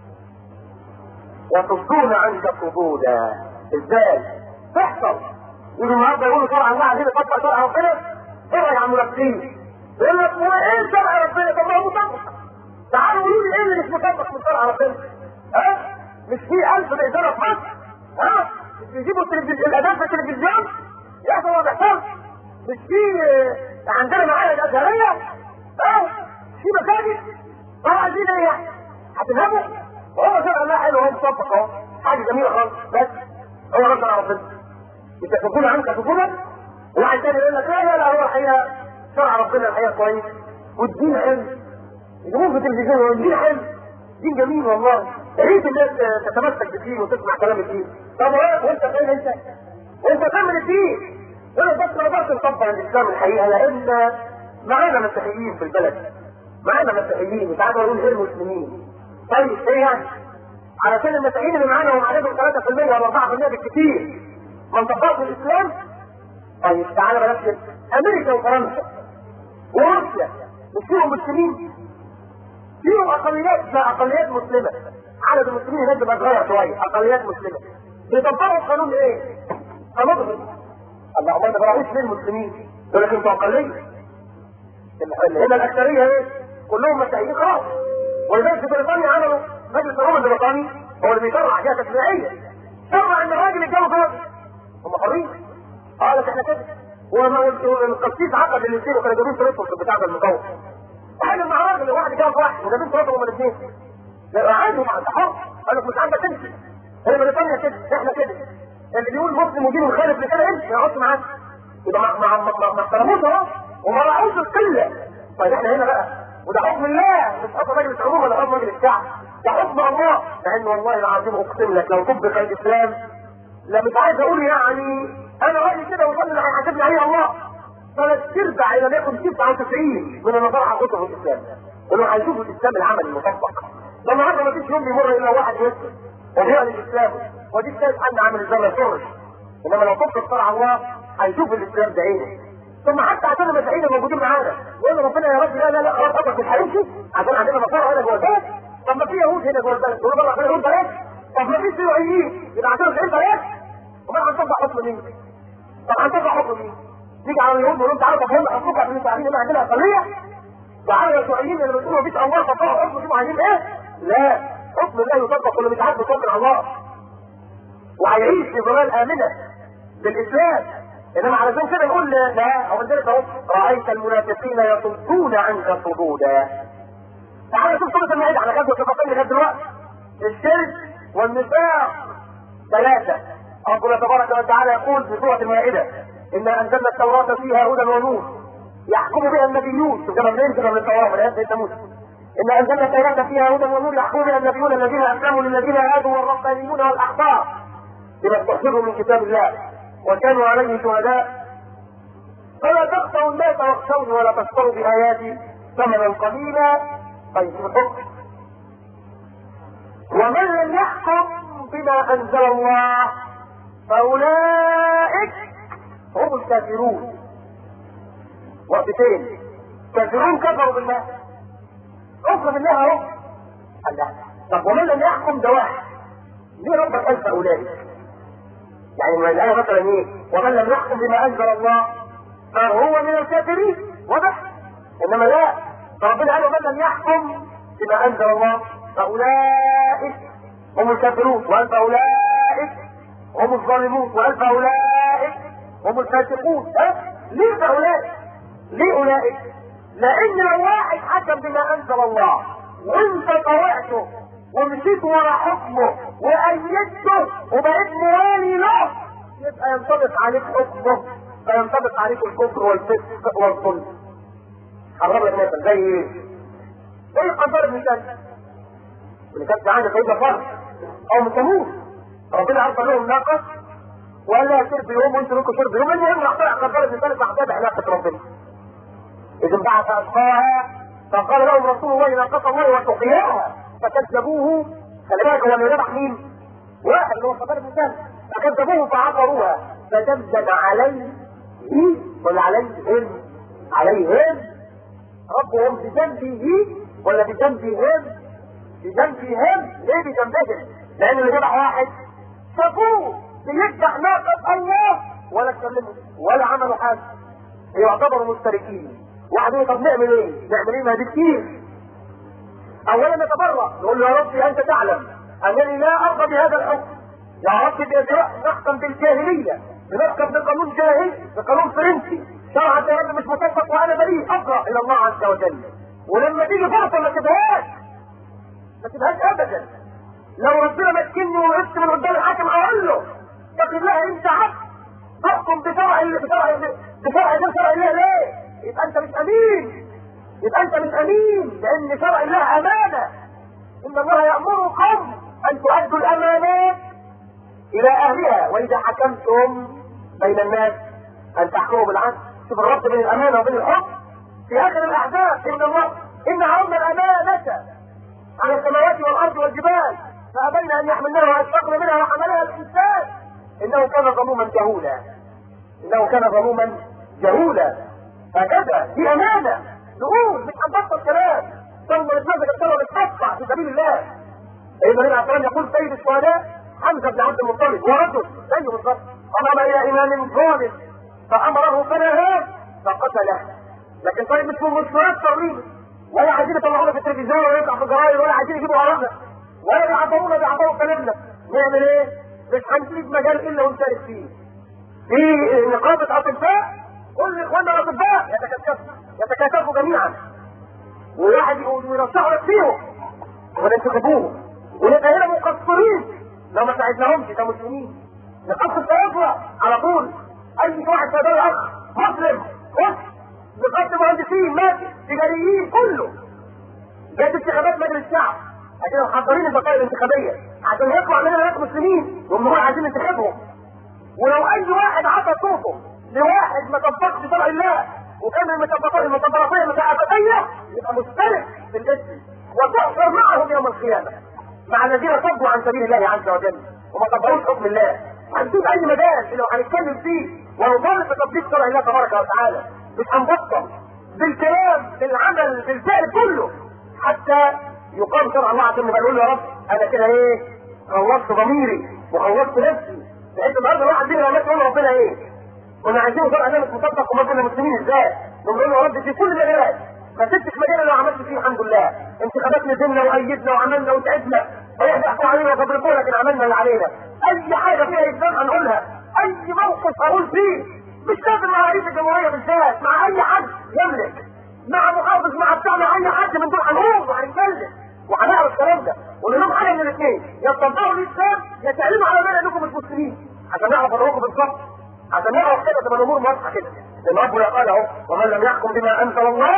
يصدون عنك صدودا ازاي تحصل يجوا النهارده يقولوا شرع الله عايزين نطبق شرع ربنا ايه يا عم منافقين يقول لك هو ايه شرع ربنا طب ما هو مطبق تعالوا قولوا لي ايه اللي مش مطبق من شرع ربنا ها مش في ألف بإدارة في مصر ها مش بيجيبوا التلفزيون الأذان في التلفزيون يحصل ما بيحصلش مش في عندنا معاهد أزهرية ها في مساجد اه عايزين ايه يعني هتفهموا وهو شرع الله حلو هو مطبق اهو حاجة جميلة خالص بس هو رد على ربنا يتفقون عنك تفقونا وواحد تاني يقول لك لا لا لا هو الحقيقة شرع ربنا الحقيقة كويس والدين حلو يجيبوه في التلفزيون هو الدين حلو دين جميل والله يا ريت الناس تتمسك بالدين وتسمع كلام الدين طب وانت فين انت؟ انت كمل الدين انا بس ما اقدرش نطبق الاسلام الحقيقه لان معانا مسيحيين في البلد معانا مسيحيين مش عارف اقول غير مسلمين طيب ايه يعني؟ علشان المسيحيين اللي معانا هم عددهم 3% ولا 4% بالكثير ما نطبقش الاسلام طيب تعالى بلاش امريكا وفرنسا وروسيا مش فيهم مسلمين فيهم اقليات لا اقليات مسلمه عدد المسلمين هناك بقى صغير شويه اقليات مسلمه بيطبقوا قانون ايه؟ قانون الله ما تبرعوش ليه المسلمين يقول لك انتوا اقليه هنا الاكثريه ايه؟ كلهم مسيحيين خلاص ولذلك في بريطانيا عملوا مجلس الامم البريطاني هو اللي بيشرع جهه تشريعيه شرع ان الراجل يتجوز راجل هم حرين قال لك احنا كده والقسيس عقد الاثنين وكانوا جايبين صورتهم في بتاع المقاومه واحد مع راجل واحد جاب واحد وجايبين صورتهم هما الاثنين عادي مع الحر قال لك مش عندك انت هي بريطانيا كده احنا كده اللي بيقول مسلم ودين مخالف لكده انت يقعد معاك يبقى ما ما ما ما احترموش اهو وما راعوش القله طيب احنا هنا بقى وده حكم الله مش حكم مجلس العموم ولا حكم مجلس الشعب ده حكم الله لان والله العظيم اقسم لك لو طبق الاسلام لا مش عايز اقول يعني انا رايي كده وظن اللي هيحاسبني عليه الله ثلاث ارباع الى يكن 99 من النظر هاخدهم في الاسلام انه هيشوفوا الاسلام العمل المطبق ده النهارده ما فيش يوم بيمر الا واحد يسلم وبيعلن الاسلام ودي الثالث حد عامل الزمن فرش انما لو طبق شرع الله هيشوف الاسلام بعينه ثم حتى عشان المسيحيين الموجودين معانا يقول ربنا يا رب لا لا لا خلاص قطعك مش هيمشي عشان عندنا مصارع هنا جوه البلد طب ما في يهود هنا جوه البلد يقولوا الله ربنا يهود بلاش طب ما في سيوعيين يبقى عندنا 90 بلاش وما هنطبق حكم مين؟ طب هنطبق حكم مين؟ نيجي على اليهود نقول تعالوا طب هم حكمكم عشان انتوا عارفين ان عندنا اقليه تعالوا يا سيوعيين اللي بتقولوا مفيش الله طبقوا حكم انتوا عايزين ايه؟ لا حكم الله يطبق واللي مش عارف يطبق على الله وهيعيش في ظلال امنه بالاسلام انما علشان كده نقول لا او عندنا اهو رايت المنافقين يصدون عنك صدودا تعالى شوف سوره المائده على غزوه الفقين لغايه دلوقتي الشرك والنفاق ثلاثه ربنا تبارك وتعالى يقول في سوره المائده انا انزلنا التوراه فيها هدى ونور يحكم بها النبيون شوف كده منين كده من التوراه من ايات سيدنا موسى إن أنزلنا التوراة فيها هدى ونور يحكم بها النبيون الذين أسلموا للذين هادوا والربانيون والأحبار بما استحفظوا من كتاب الله وكانوا عليه شهداء فلا تخشوا الناس واخشوني ولا تشتروا بآياتي ثمنا قليلا طيب الحكم ومن لم يحكم بما انزل الله فاولئك هم الكافرون وقتين كافرون كفروا بالله كفر بالله اهو قال لا طب ومن لم يحكم ده واحد ليه ربك قال فاولئك يعني ما الايه مثلا ايه ومن لم يحكم بما انزل الله فهو من الكافرين واضح انما لا فربنا قال ومن لم يحكم بما انزل الله فاولئك هم الكافرون وقال فاولئك هم الظالمون وقال فاولئك هم الفاسقون ها ليه فاولئك ليه اولئك لان لو واحد حكم بما انزل الله وانت طوعته ومشيت ورا حكمه وايدته وبقيت موالي له يبقى ينطبق عليك حكمه فينطبق عليك الكفر والفسق والظلم هضرب لك مثل زي ايه؟ زي قدر ابن كلب اللي كانت معانا سيدنا فرد او ثمود ربنا ارسل لهم ناقه وقال لها شرب يوم وانتوا لكم شرب يوم المهم راح طلع قدر ابن كلب بعدها بعلاقه ربنا اذا بعث اشقاها فقال لهم رسول الله ناقه الله وسقياها فكذبوه خلي بالك هو اللي ذبح مين؟ واحد اللي هو قدر ابن كلب فكذبوه فعقروها فدمدم عليه ولا عليهم عليهم ربهم بجنبه ولا بجنبهم بجنبهم ليه بجنبهم لان اللي ذبح واحد شافوه بيذبح ناقة الله ولا اتكلموا ولا عملوا حاجة يعتبروا مشتركين واحد يقول طب نعمل ايه؟ نعمل ايه ما دي كتير اولا نتبرع نقول له يا ربي انت تعلم انني لا ارضى بهذا الحكم يا رب نحكم بالجاهلية بنحكم بقانون جاهلي بقانون فرنسي شرع يا رب مش مطبق وانا بريء اقرا الى الله عز وجل ولما تيجي فرصه ما تبهاش ما تبهاش ابدا لو ربنا مكني وقفت من قدام الحاكم اقول له اتق الله انت عبد تحكم بشرع بشرع بشرع غير شرع الله ليه؟ يبقى انت مش امين يبقى انت مش امين لان شرع الله امانه ان الله يامركم ان تؤدوا الامانات الى اهلها واذا حكمتم بين الناس ان تحكموا بالعدل شوف الربط بين الامانه وبين الحكم في اخر الاحزاب ان الله ان عرضنا الامانه على السماوات والارض والجبال فابين ان يحملنها واشفقن منها وحملها الانسان انه كان ظلوما جهولا انه كان ظلوما جهولا هكذا دي امانه نقول مش هنبطل كلام ثم نتمسك الصلاه ونتقطع في سبيل الله سيدنا النبي عليه الصلاه يقول سيد الشهداء حمزه بن عبد المطلب ورجل زيه بالظبط قام الى امام ظالم فامره فنهاه فقتله لكن طيب مش مش مؤثر ليه ولا عايزين يطلعونا في التلفزيون ولا يطلع في الجرايد ولا عايزين يجيبوا عرفنا ولا بيعبرونا بيعبروا كلامنا نعمل ايه؟ مش هنسيب مجال الا ونشارك فيه في نقابه اطباء كل اخواننا الاطباء يتكاتفوا يتكاتفوا جميعا وواحد يرشحوا لك فيهم وننتخبوهم ونبقى هنا مقصرين لو ما ساعدناهمش كمسلمين نقص التوافق على طول اي واحد فدار اخ مسلم خش نقص مهندسين ماسك تجاريين كله جت انتخابات مجلس الشعب عشان محضرين البقايا الانتخابيه عشان يطلع مننا ناس مسلمين وهم عايزين ننتخبهم ولو اي واحد عطى صوته لواحد ما طبقش شرع الله وكان المتطرفين المتطرفين المتعافتيه يبقى مشترك في الاسم وتحشر معهم يوم القيامه مع الذين صدوا عن سبيل الله عز وجل وما طبقوش حكم الله هنشوف اي مجال لو هنتكلم فيه ونطالب بتطبيق شرع الله تبارك وتعالى مش هنبطل بالكلام بالعمل بالفعل كله حتى يقام شرع الله عشان نبقى نقول يا رب انا كده ايه خلصت ضميري وخلصت نفسي لان النهارده الواحد بينا لما يقول ربنا ايه كنا عايزين شرع الله مش مطبق وما كنا مسلمين ازاي نقول له يا رب في كل المجالات ما سبتش مجال لو عملت فيه الحمد لله انتخابات نزلنا وايدنا وعملنا وتعبنا ويحدثوا علينا وتضربونا لكن عملنا اللي علينا اي حاجه فيها اسلام هنقولها اي موقف هقول فيه مش لازم مع رئيس الجمهوريه بالذات مع اي حد يملك مع محافظ مع بتاع مع اي حد من دول هنقول وهنتكلم وهنعرف الكلام ده ونقول لهم حاجه من الاثنين يا تطبقوا الاسلام يا تعلموا على بالي انكم مش مسلمين عشان نعرف نروح بالظبط عشان نعرف كده تبقى الامور واضحه كده لان ربنا قال اهو ومن لم يحكم بما انزل الله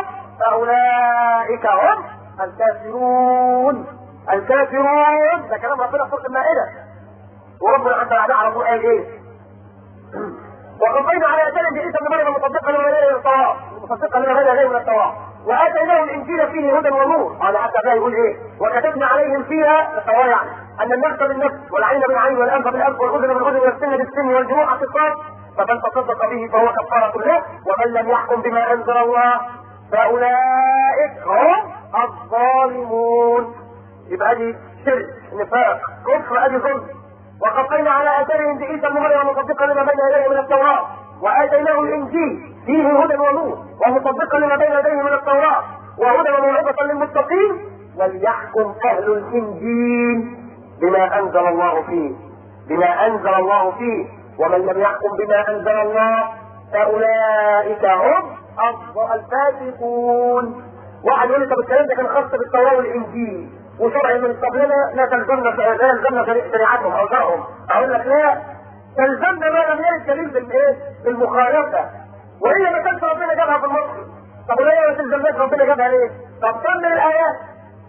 فاولئك هم الكافرون الكافرون ده كلام ربنا في سوره المائده وربنا حتى بعدها على طول قال ايه؟ وقضينا على اثار بعيسى ابن مريم مصدقا لما بدا الى التوراه مصدقا لما بدا اليه من التوراه واتيناه الانجيل فيه هدى ونور قال حتى ده يقول ايه وكتبنا عليهم فيها نتوارى يعني ان النفس بالنفس والعين بالعين والانف بالانف والاذن بالاذن والسن بالسن والجروح قصاص فمن تصدق به فهو كفاره له ومن لم يحكم بما انزل الله فاولئك هم الظالمون يبقى دي شرك نفاق كفر ادي ظلم وقفينا على اثرهم بعيسى ابن مريم مصدقا لما بين يديه من التوراه واتيناه الانجيل فيه هدى ونور ومصدقا لما بين يديه من التوراه وهدى وموعظه للمتقين وليحكم اهل الانجيل بما انزل الله فيه بما انزل الله فيه ومن لم يحكم بما انزل الله فاولئك هم الفاسقون واحد يقول لي طب الكلام ده كان خاص بالتوراه والانجيل وشرع من قبلنا لا تلزمنا لا يلزمنا شريعتهم او شرعهم اقول لك لا تلزمنا ما لم يرد دليل بالايه؟ بالمخالفه وهي ما كانش ربنا جابها في المصحف طب وليه ما تلزمناش ربنا جابها ليه؟ طب كمل الايات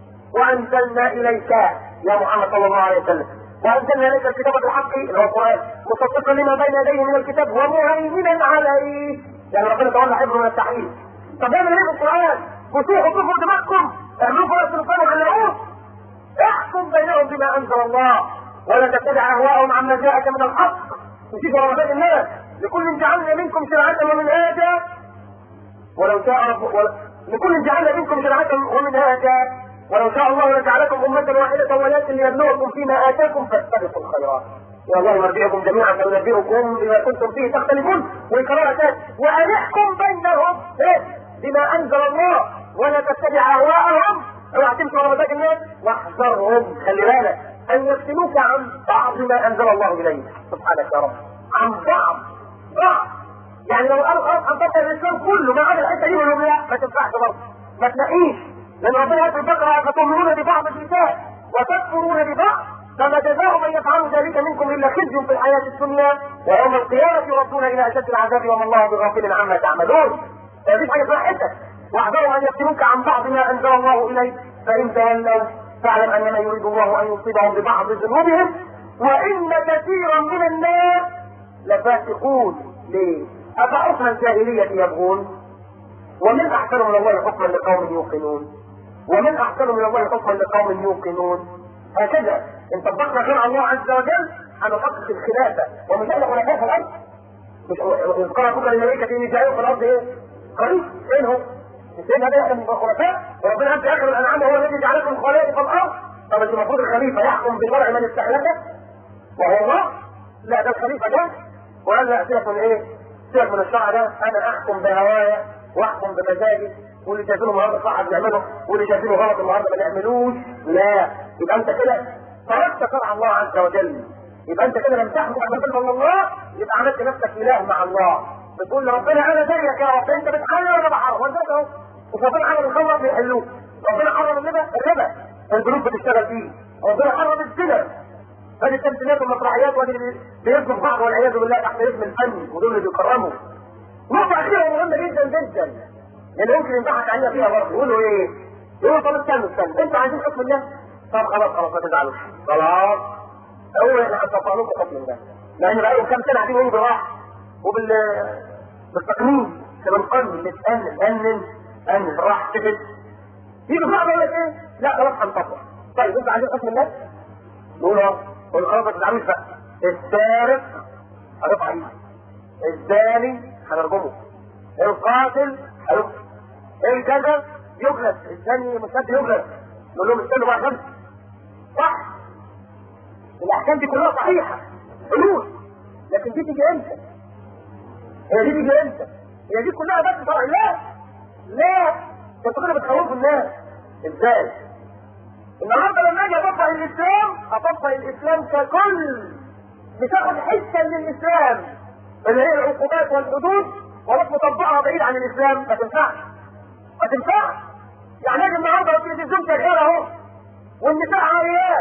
وانزلنا اليك يا محمد صلى الله عليه وسلم وانزلنا اليك الكتاب بالحق اللي هو القران مصدقا لما بين يديه من الكتاب ومهيمنا عليه يعني ربنا تولى حفظه من التحريف طب اعمل ايه بالقران؟ وسوحوا كفر دماغكم اعملوا فرس سلطان على العروس احكم بينهم بما انزل الله ولا تتبع اهواءهم عما جاءك من الحق وشوف رغبات الناس لكل جعلنا منكم شرعة ومنهاجا ولو شاء رب ول... لكل جعلنا منكم شرعة ومنهاجا ولو شاء الله لجعلكم أمة واحدة ولكن ليبلوكم فيما آتاكم فاستبقوا الخيرات يا الله مرجعكم جميعا فينبئكم بما كنتم فيه تختلفون والقراءة وأن احكم بينهم بما أنزل الله ولا تتبع أهواءهم اوعى تمشي ورا مزاج الناس واحذرهم خلي بالك ان يفتنوك عن بعض ما انزل الله اليك سبحانك يا رب عن بعض بعض يعني لو قالوا خلاص هنطبق الاسلام كله ما عدا الحته دي ولا لا ما تنفعش برضه ما تنقيش لان ربنا في البقره فتؤمنون ببعض الكتاب وتكفرون ببعض فما جزاء من يفعل ذلك منكم الا خزي في الحياه الدنيا ويوم القيامه يردون الى اشد العذاب وما الله بغافل عما تعملون فدي حاجه اسمها حته واحذروا ان يفتنوك عن بعض ما انزل الله اليك فان تولوا فاعلم انما يريد الله ان يصيبهم ببعض ذنوبهم وان كثيرا من الناس لفاسقون ليه؟ افحكم الجاهليه يبغون ومن احسن من الله حكما لقوم يوقنون ومن احسن من الله حكما لقوم يوقنون هكذا ان طبقنا شرع الله عز وجل هنطبق الخلافه ومن اهل خلفاء في الارض مش اذ قال ربك للملائكه اني جاعل في الارض ايه؟ قريب فين هو؟ فين هذا احنا من الخلفاء وربنا قال في اخر الانعام هو الذي جعلكم خلائف الارض طب انت المفروض الخليفه يحكم بشرع من استحلفه وهو الله لا ده الخليفه ده وقال لا سيبك من ايه؟ سيبك من الشرع ده انا احكم بهوايا واحكم بمزاجي واللي شايفينه النهارده صح بيعمله واللي شايفينه غلط النهارده ما نعملوش لا يبقى انت كده تركت شرع الله عز وجل يبقى انت كده لم تحكم بما انزل الله يبقى عملت نفسك اله مع الله بتقول لربنا انا زيك يا رب انت بتحلل وانا بحرم وانت اهو وربنا حرم الخمر بيحلوه ربنا حرم الربا الربا البنوك بتشتغل فيه ربنا حرم الزنا هذه التمثيلات والمسرحيات وهذه اللي بيسموا بعض والعياذ بالله تحت اسم الفن ودول اللي بيكرموا نقطة أخيرة مهمة جدا جدا لأن يمكن ينضحك عليها فيها برضه يقولوا إيه؟ يقولوا طب استنى استنى أنتوا عايزين حكم الله؟ طب خلاص خلاص ما تزعلوش خلاص أول إحنا هنطبق لكم حكم الله لأن بقالهم كام سنة قاعدين يقولوا بالراحة وبال بالتقنين كمان قنن نتأنن أنن أنن بالراحة كده يجي بعض يقول لك إيه؟ لا خلاص هنطبق طيب أنتوا عايزين حكم الله؟ نقول أهو قول خلاص ما تزعلوش بقى السارق هرفع ايده الزاني هنرجمه القاتل هيقتل الكذا يجلس الزاني مستد يجلس نقول لهم استنوا بقى خمسه صح الاحكام دي كلها صحيحه حلول لكن دي تيجي امتى؟ هي دي تيجي امتى؟ هي دي كلها بس شرع لا لا انتوا كده بتخوفوا الناس ازاي؟ النهارده لما اجي اطبق الاسلام اطبق الاسلام ككل بتاخد حته من الاسلام اللي هي العقوبات والحدود وراك مطبقها بعيد عن الاسلام ما تنفعش ما تنفعش يعني اجي النهارده التلفزيون شغال اهو والنساء عاريات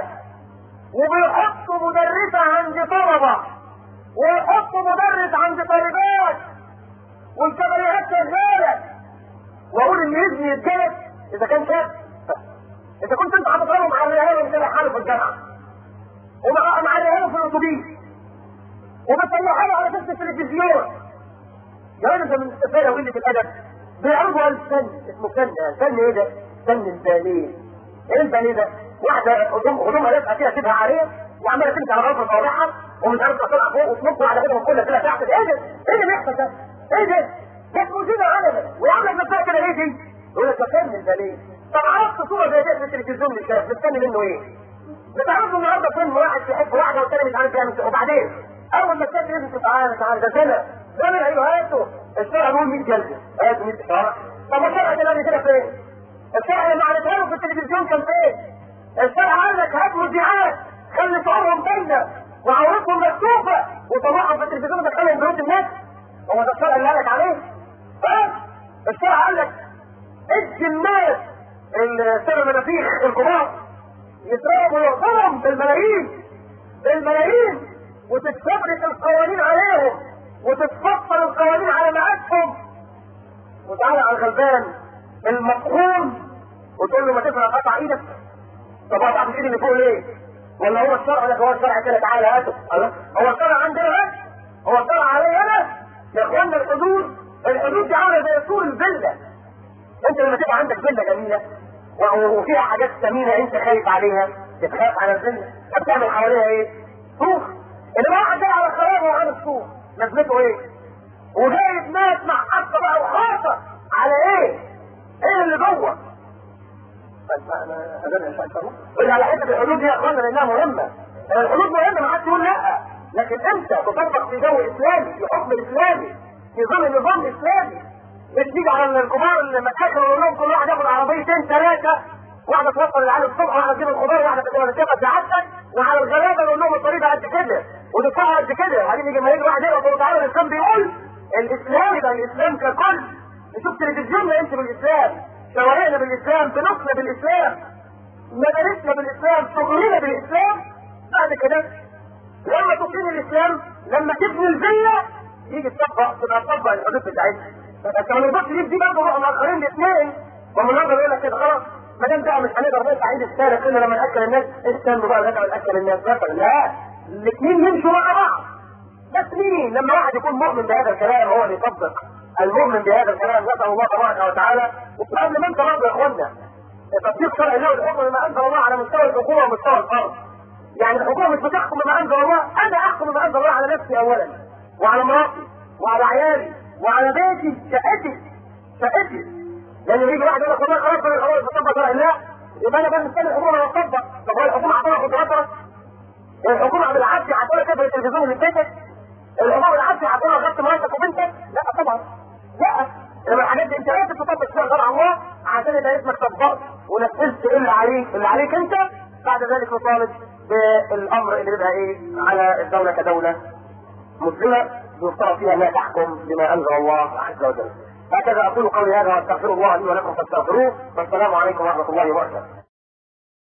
وبيحطوا مدرسه عند طلبه ويحطوا مدرس عند طالبات والكبريات شغاله واقول ان ابني يتجلد اذا كان شاب اذا كنت انت هتضربه مع الرهان وانت حاله في الجامعه ومع مع الرهان في الاتوبيس وبتطلعها له على شاشه التلفزيون يا راجل ده من السفاله وقله الادب بيعرضوا على الفن اسمه فن فن ايه ده؟ فن الباليه ايه الباليه ده؟ واحده هدوم هدومها لازقه فيها شبه عاريه وعماله تمشي على غرفه صوابعها ومش عارفه تطلع فوق وتنط على كده كلها كده تحت ايه ده؟ ايه اللي بيحصل ده؟ ايه ده؟ ده مصيبه علنا ويعمل نفسها كده ليه دي؟ يقول لك ده فن الباليه طب عرفت صوره زي دي في التلفزيون اللي شاف مستني منه ايه؟ بتعرفوا النهارده فيلم واحد يحب واحده والتاني مش عارف يعمل وبعدين اول ما تلاقي لازم تعالى تعالى ده زنا زنا ايوه هاته الشرع بيقول 100 جلده هاته 100 شرع طب الشرع ده كده فين؟ الشرع لما عرفها له في التلفزيون كان فين؟ الشرع قال لك هات مذيعات خلي شعورهم باينه وعورتهم مكتوبه وطلعهم في التلفزيون ودخلهم بيوت الناس هو ده الشرع اللي قال لك عليه؟ ها؟ الشرع قال لك ادي الناس السبع منافيخ الكبار يضربوا ويغضبهم بالملايين بالملايين وتتفبرك القوانين عليهم وتتفصل القوانين على مقاسهم وتعالى على الغلبان المقهوم وتقول له ما تفرق قطع ايدك طب اقطع الايد اللي فوق ليه؟ ولا هو الشرع لك هو الشرع كده تعالى هاته هو الشرع عندنا بس هو الشرع علي انا يا اخوانا الحدود الحدود دي عامله زي سور الفيلا انت لما تبقى عندك فيلا جميله وفيها حاجات ثمينه انت خايف عليها تتخاف على الفيلا فبتعمل حواليها ايه؟ سور اللي واحد جاي على خراب وعامل سور لازمته ايه؟ وجايب ناس مع حتى بقى وخاصه على ايه؟ ايه اللي جوه؟ قلنا على حته الحدود دي يا اخوانا لانها مهمه الحدود مهمه ما حدش يقول لا لكن انت تطبق في جو اسلامي في حكم اسلامي في ظل نظام اسلامي مش تيجي على الكبار اللي متاخر ويقول لهم كل واحد ياخد عربيتين ثلاثه واحده توصل العيال الصبح واحده تجيب الخضار واحده تجيب الشقه سعادتك وعلى الغلابه يقول لهم الطريقه قد كده ودفعها قد كده وبعدين يجي ما يجي واحد يقرا يقول تعالى الاسلام بيقول الاسلام ده الاسلام ككل نشوف تلفزيوننا انت بالاسلام شوارعنا بالاسلام سلوكنا بالاسلام مدارسنا بالاسلام شغلنا بالاسلام بعد كده لما تقيم الاسلام لما تبني الفيلا يجي تطبق تبقى تطبق الحدود بتاعتها بس ما نقدرش نجيب دي برضه بقى مؤخرين الاثنين ومن نقدر يقول لك كده خلاص ما دام بقى مش هنقدر نطلع عيد السنه كنا لما ناكل الناس استنوا بقى نرجع ناكل الناس مثلا لا الاثنين يمشوا مع بعض بس مين لما واحد يكون مؤمن بهذا الكلام هو اللي يطبق المؤمن بهذا الكلام نسال الله تبارك وتعالى وقبل ما انت برضه يا اخوانا تطبيق شرع الله والحكم بما انزل الله على مستوى الحكومه ومستوى الفرد يعني الحكومه مش بتحكم بما انزل الله انا احكم بما انزل الله على نفسي اولا وعلى مراتي وعلى عيالي وعلى بيتي شقتي شقتي لان يجي واحد يقول لك والله خلاص انا خلاص بطبق شرع الله يبقى انا بقى مستني الحكومه لما تطبق طب هو الحكومه هتطبق قدراتها الحكومه بالعافيه هتقول لك في التلفزيون اللي بيتك الحكومه بالعافيه هتقول لك غطي مراتك وبنتك لا طبعا لا لما الحاجات دي انت لازم تطبق فيها شرع الله عشان يبقى اسمك طبقت ونفذت اللي عليك اللي عليك انت بعد ذلك نطالب بالامر اللي بيبقى ايه على الدوله كدوله مسلمه يفترض فيها لا تحكم بما انزل الله عز وجل هكذا اقول قولي هذا واستغفر الله لي ولكم فاستغفروه والسلام عليكم ورحمه الله وبركاته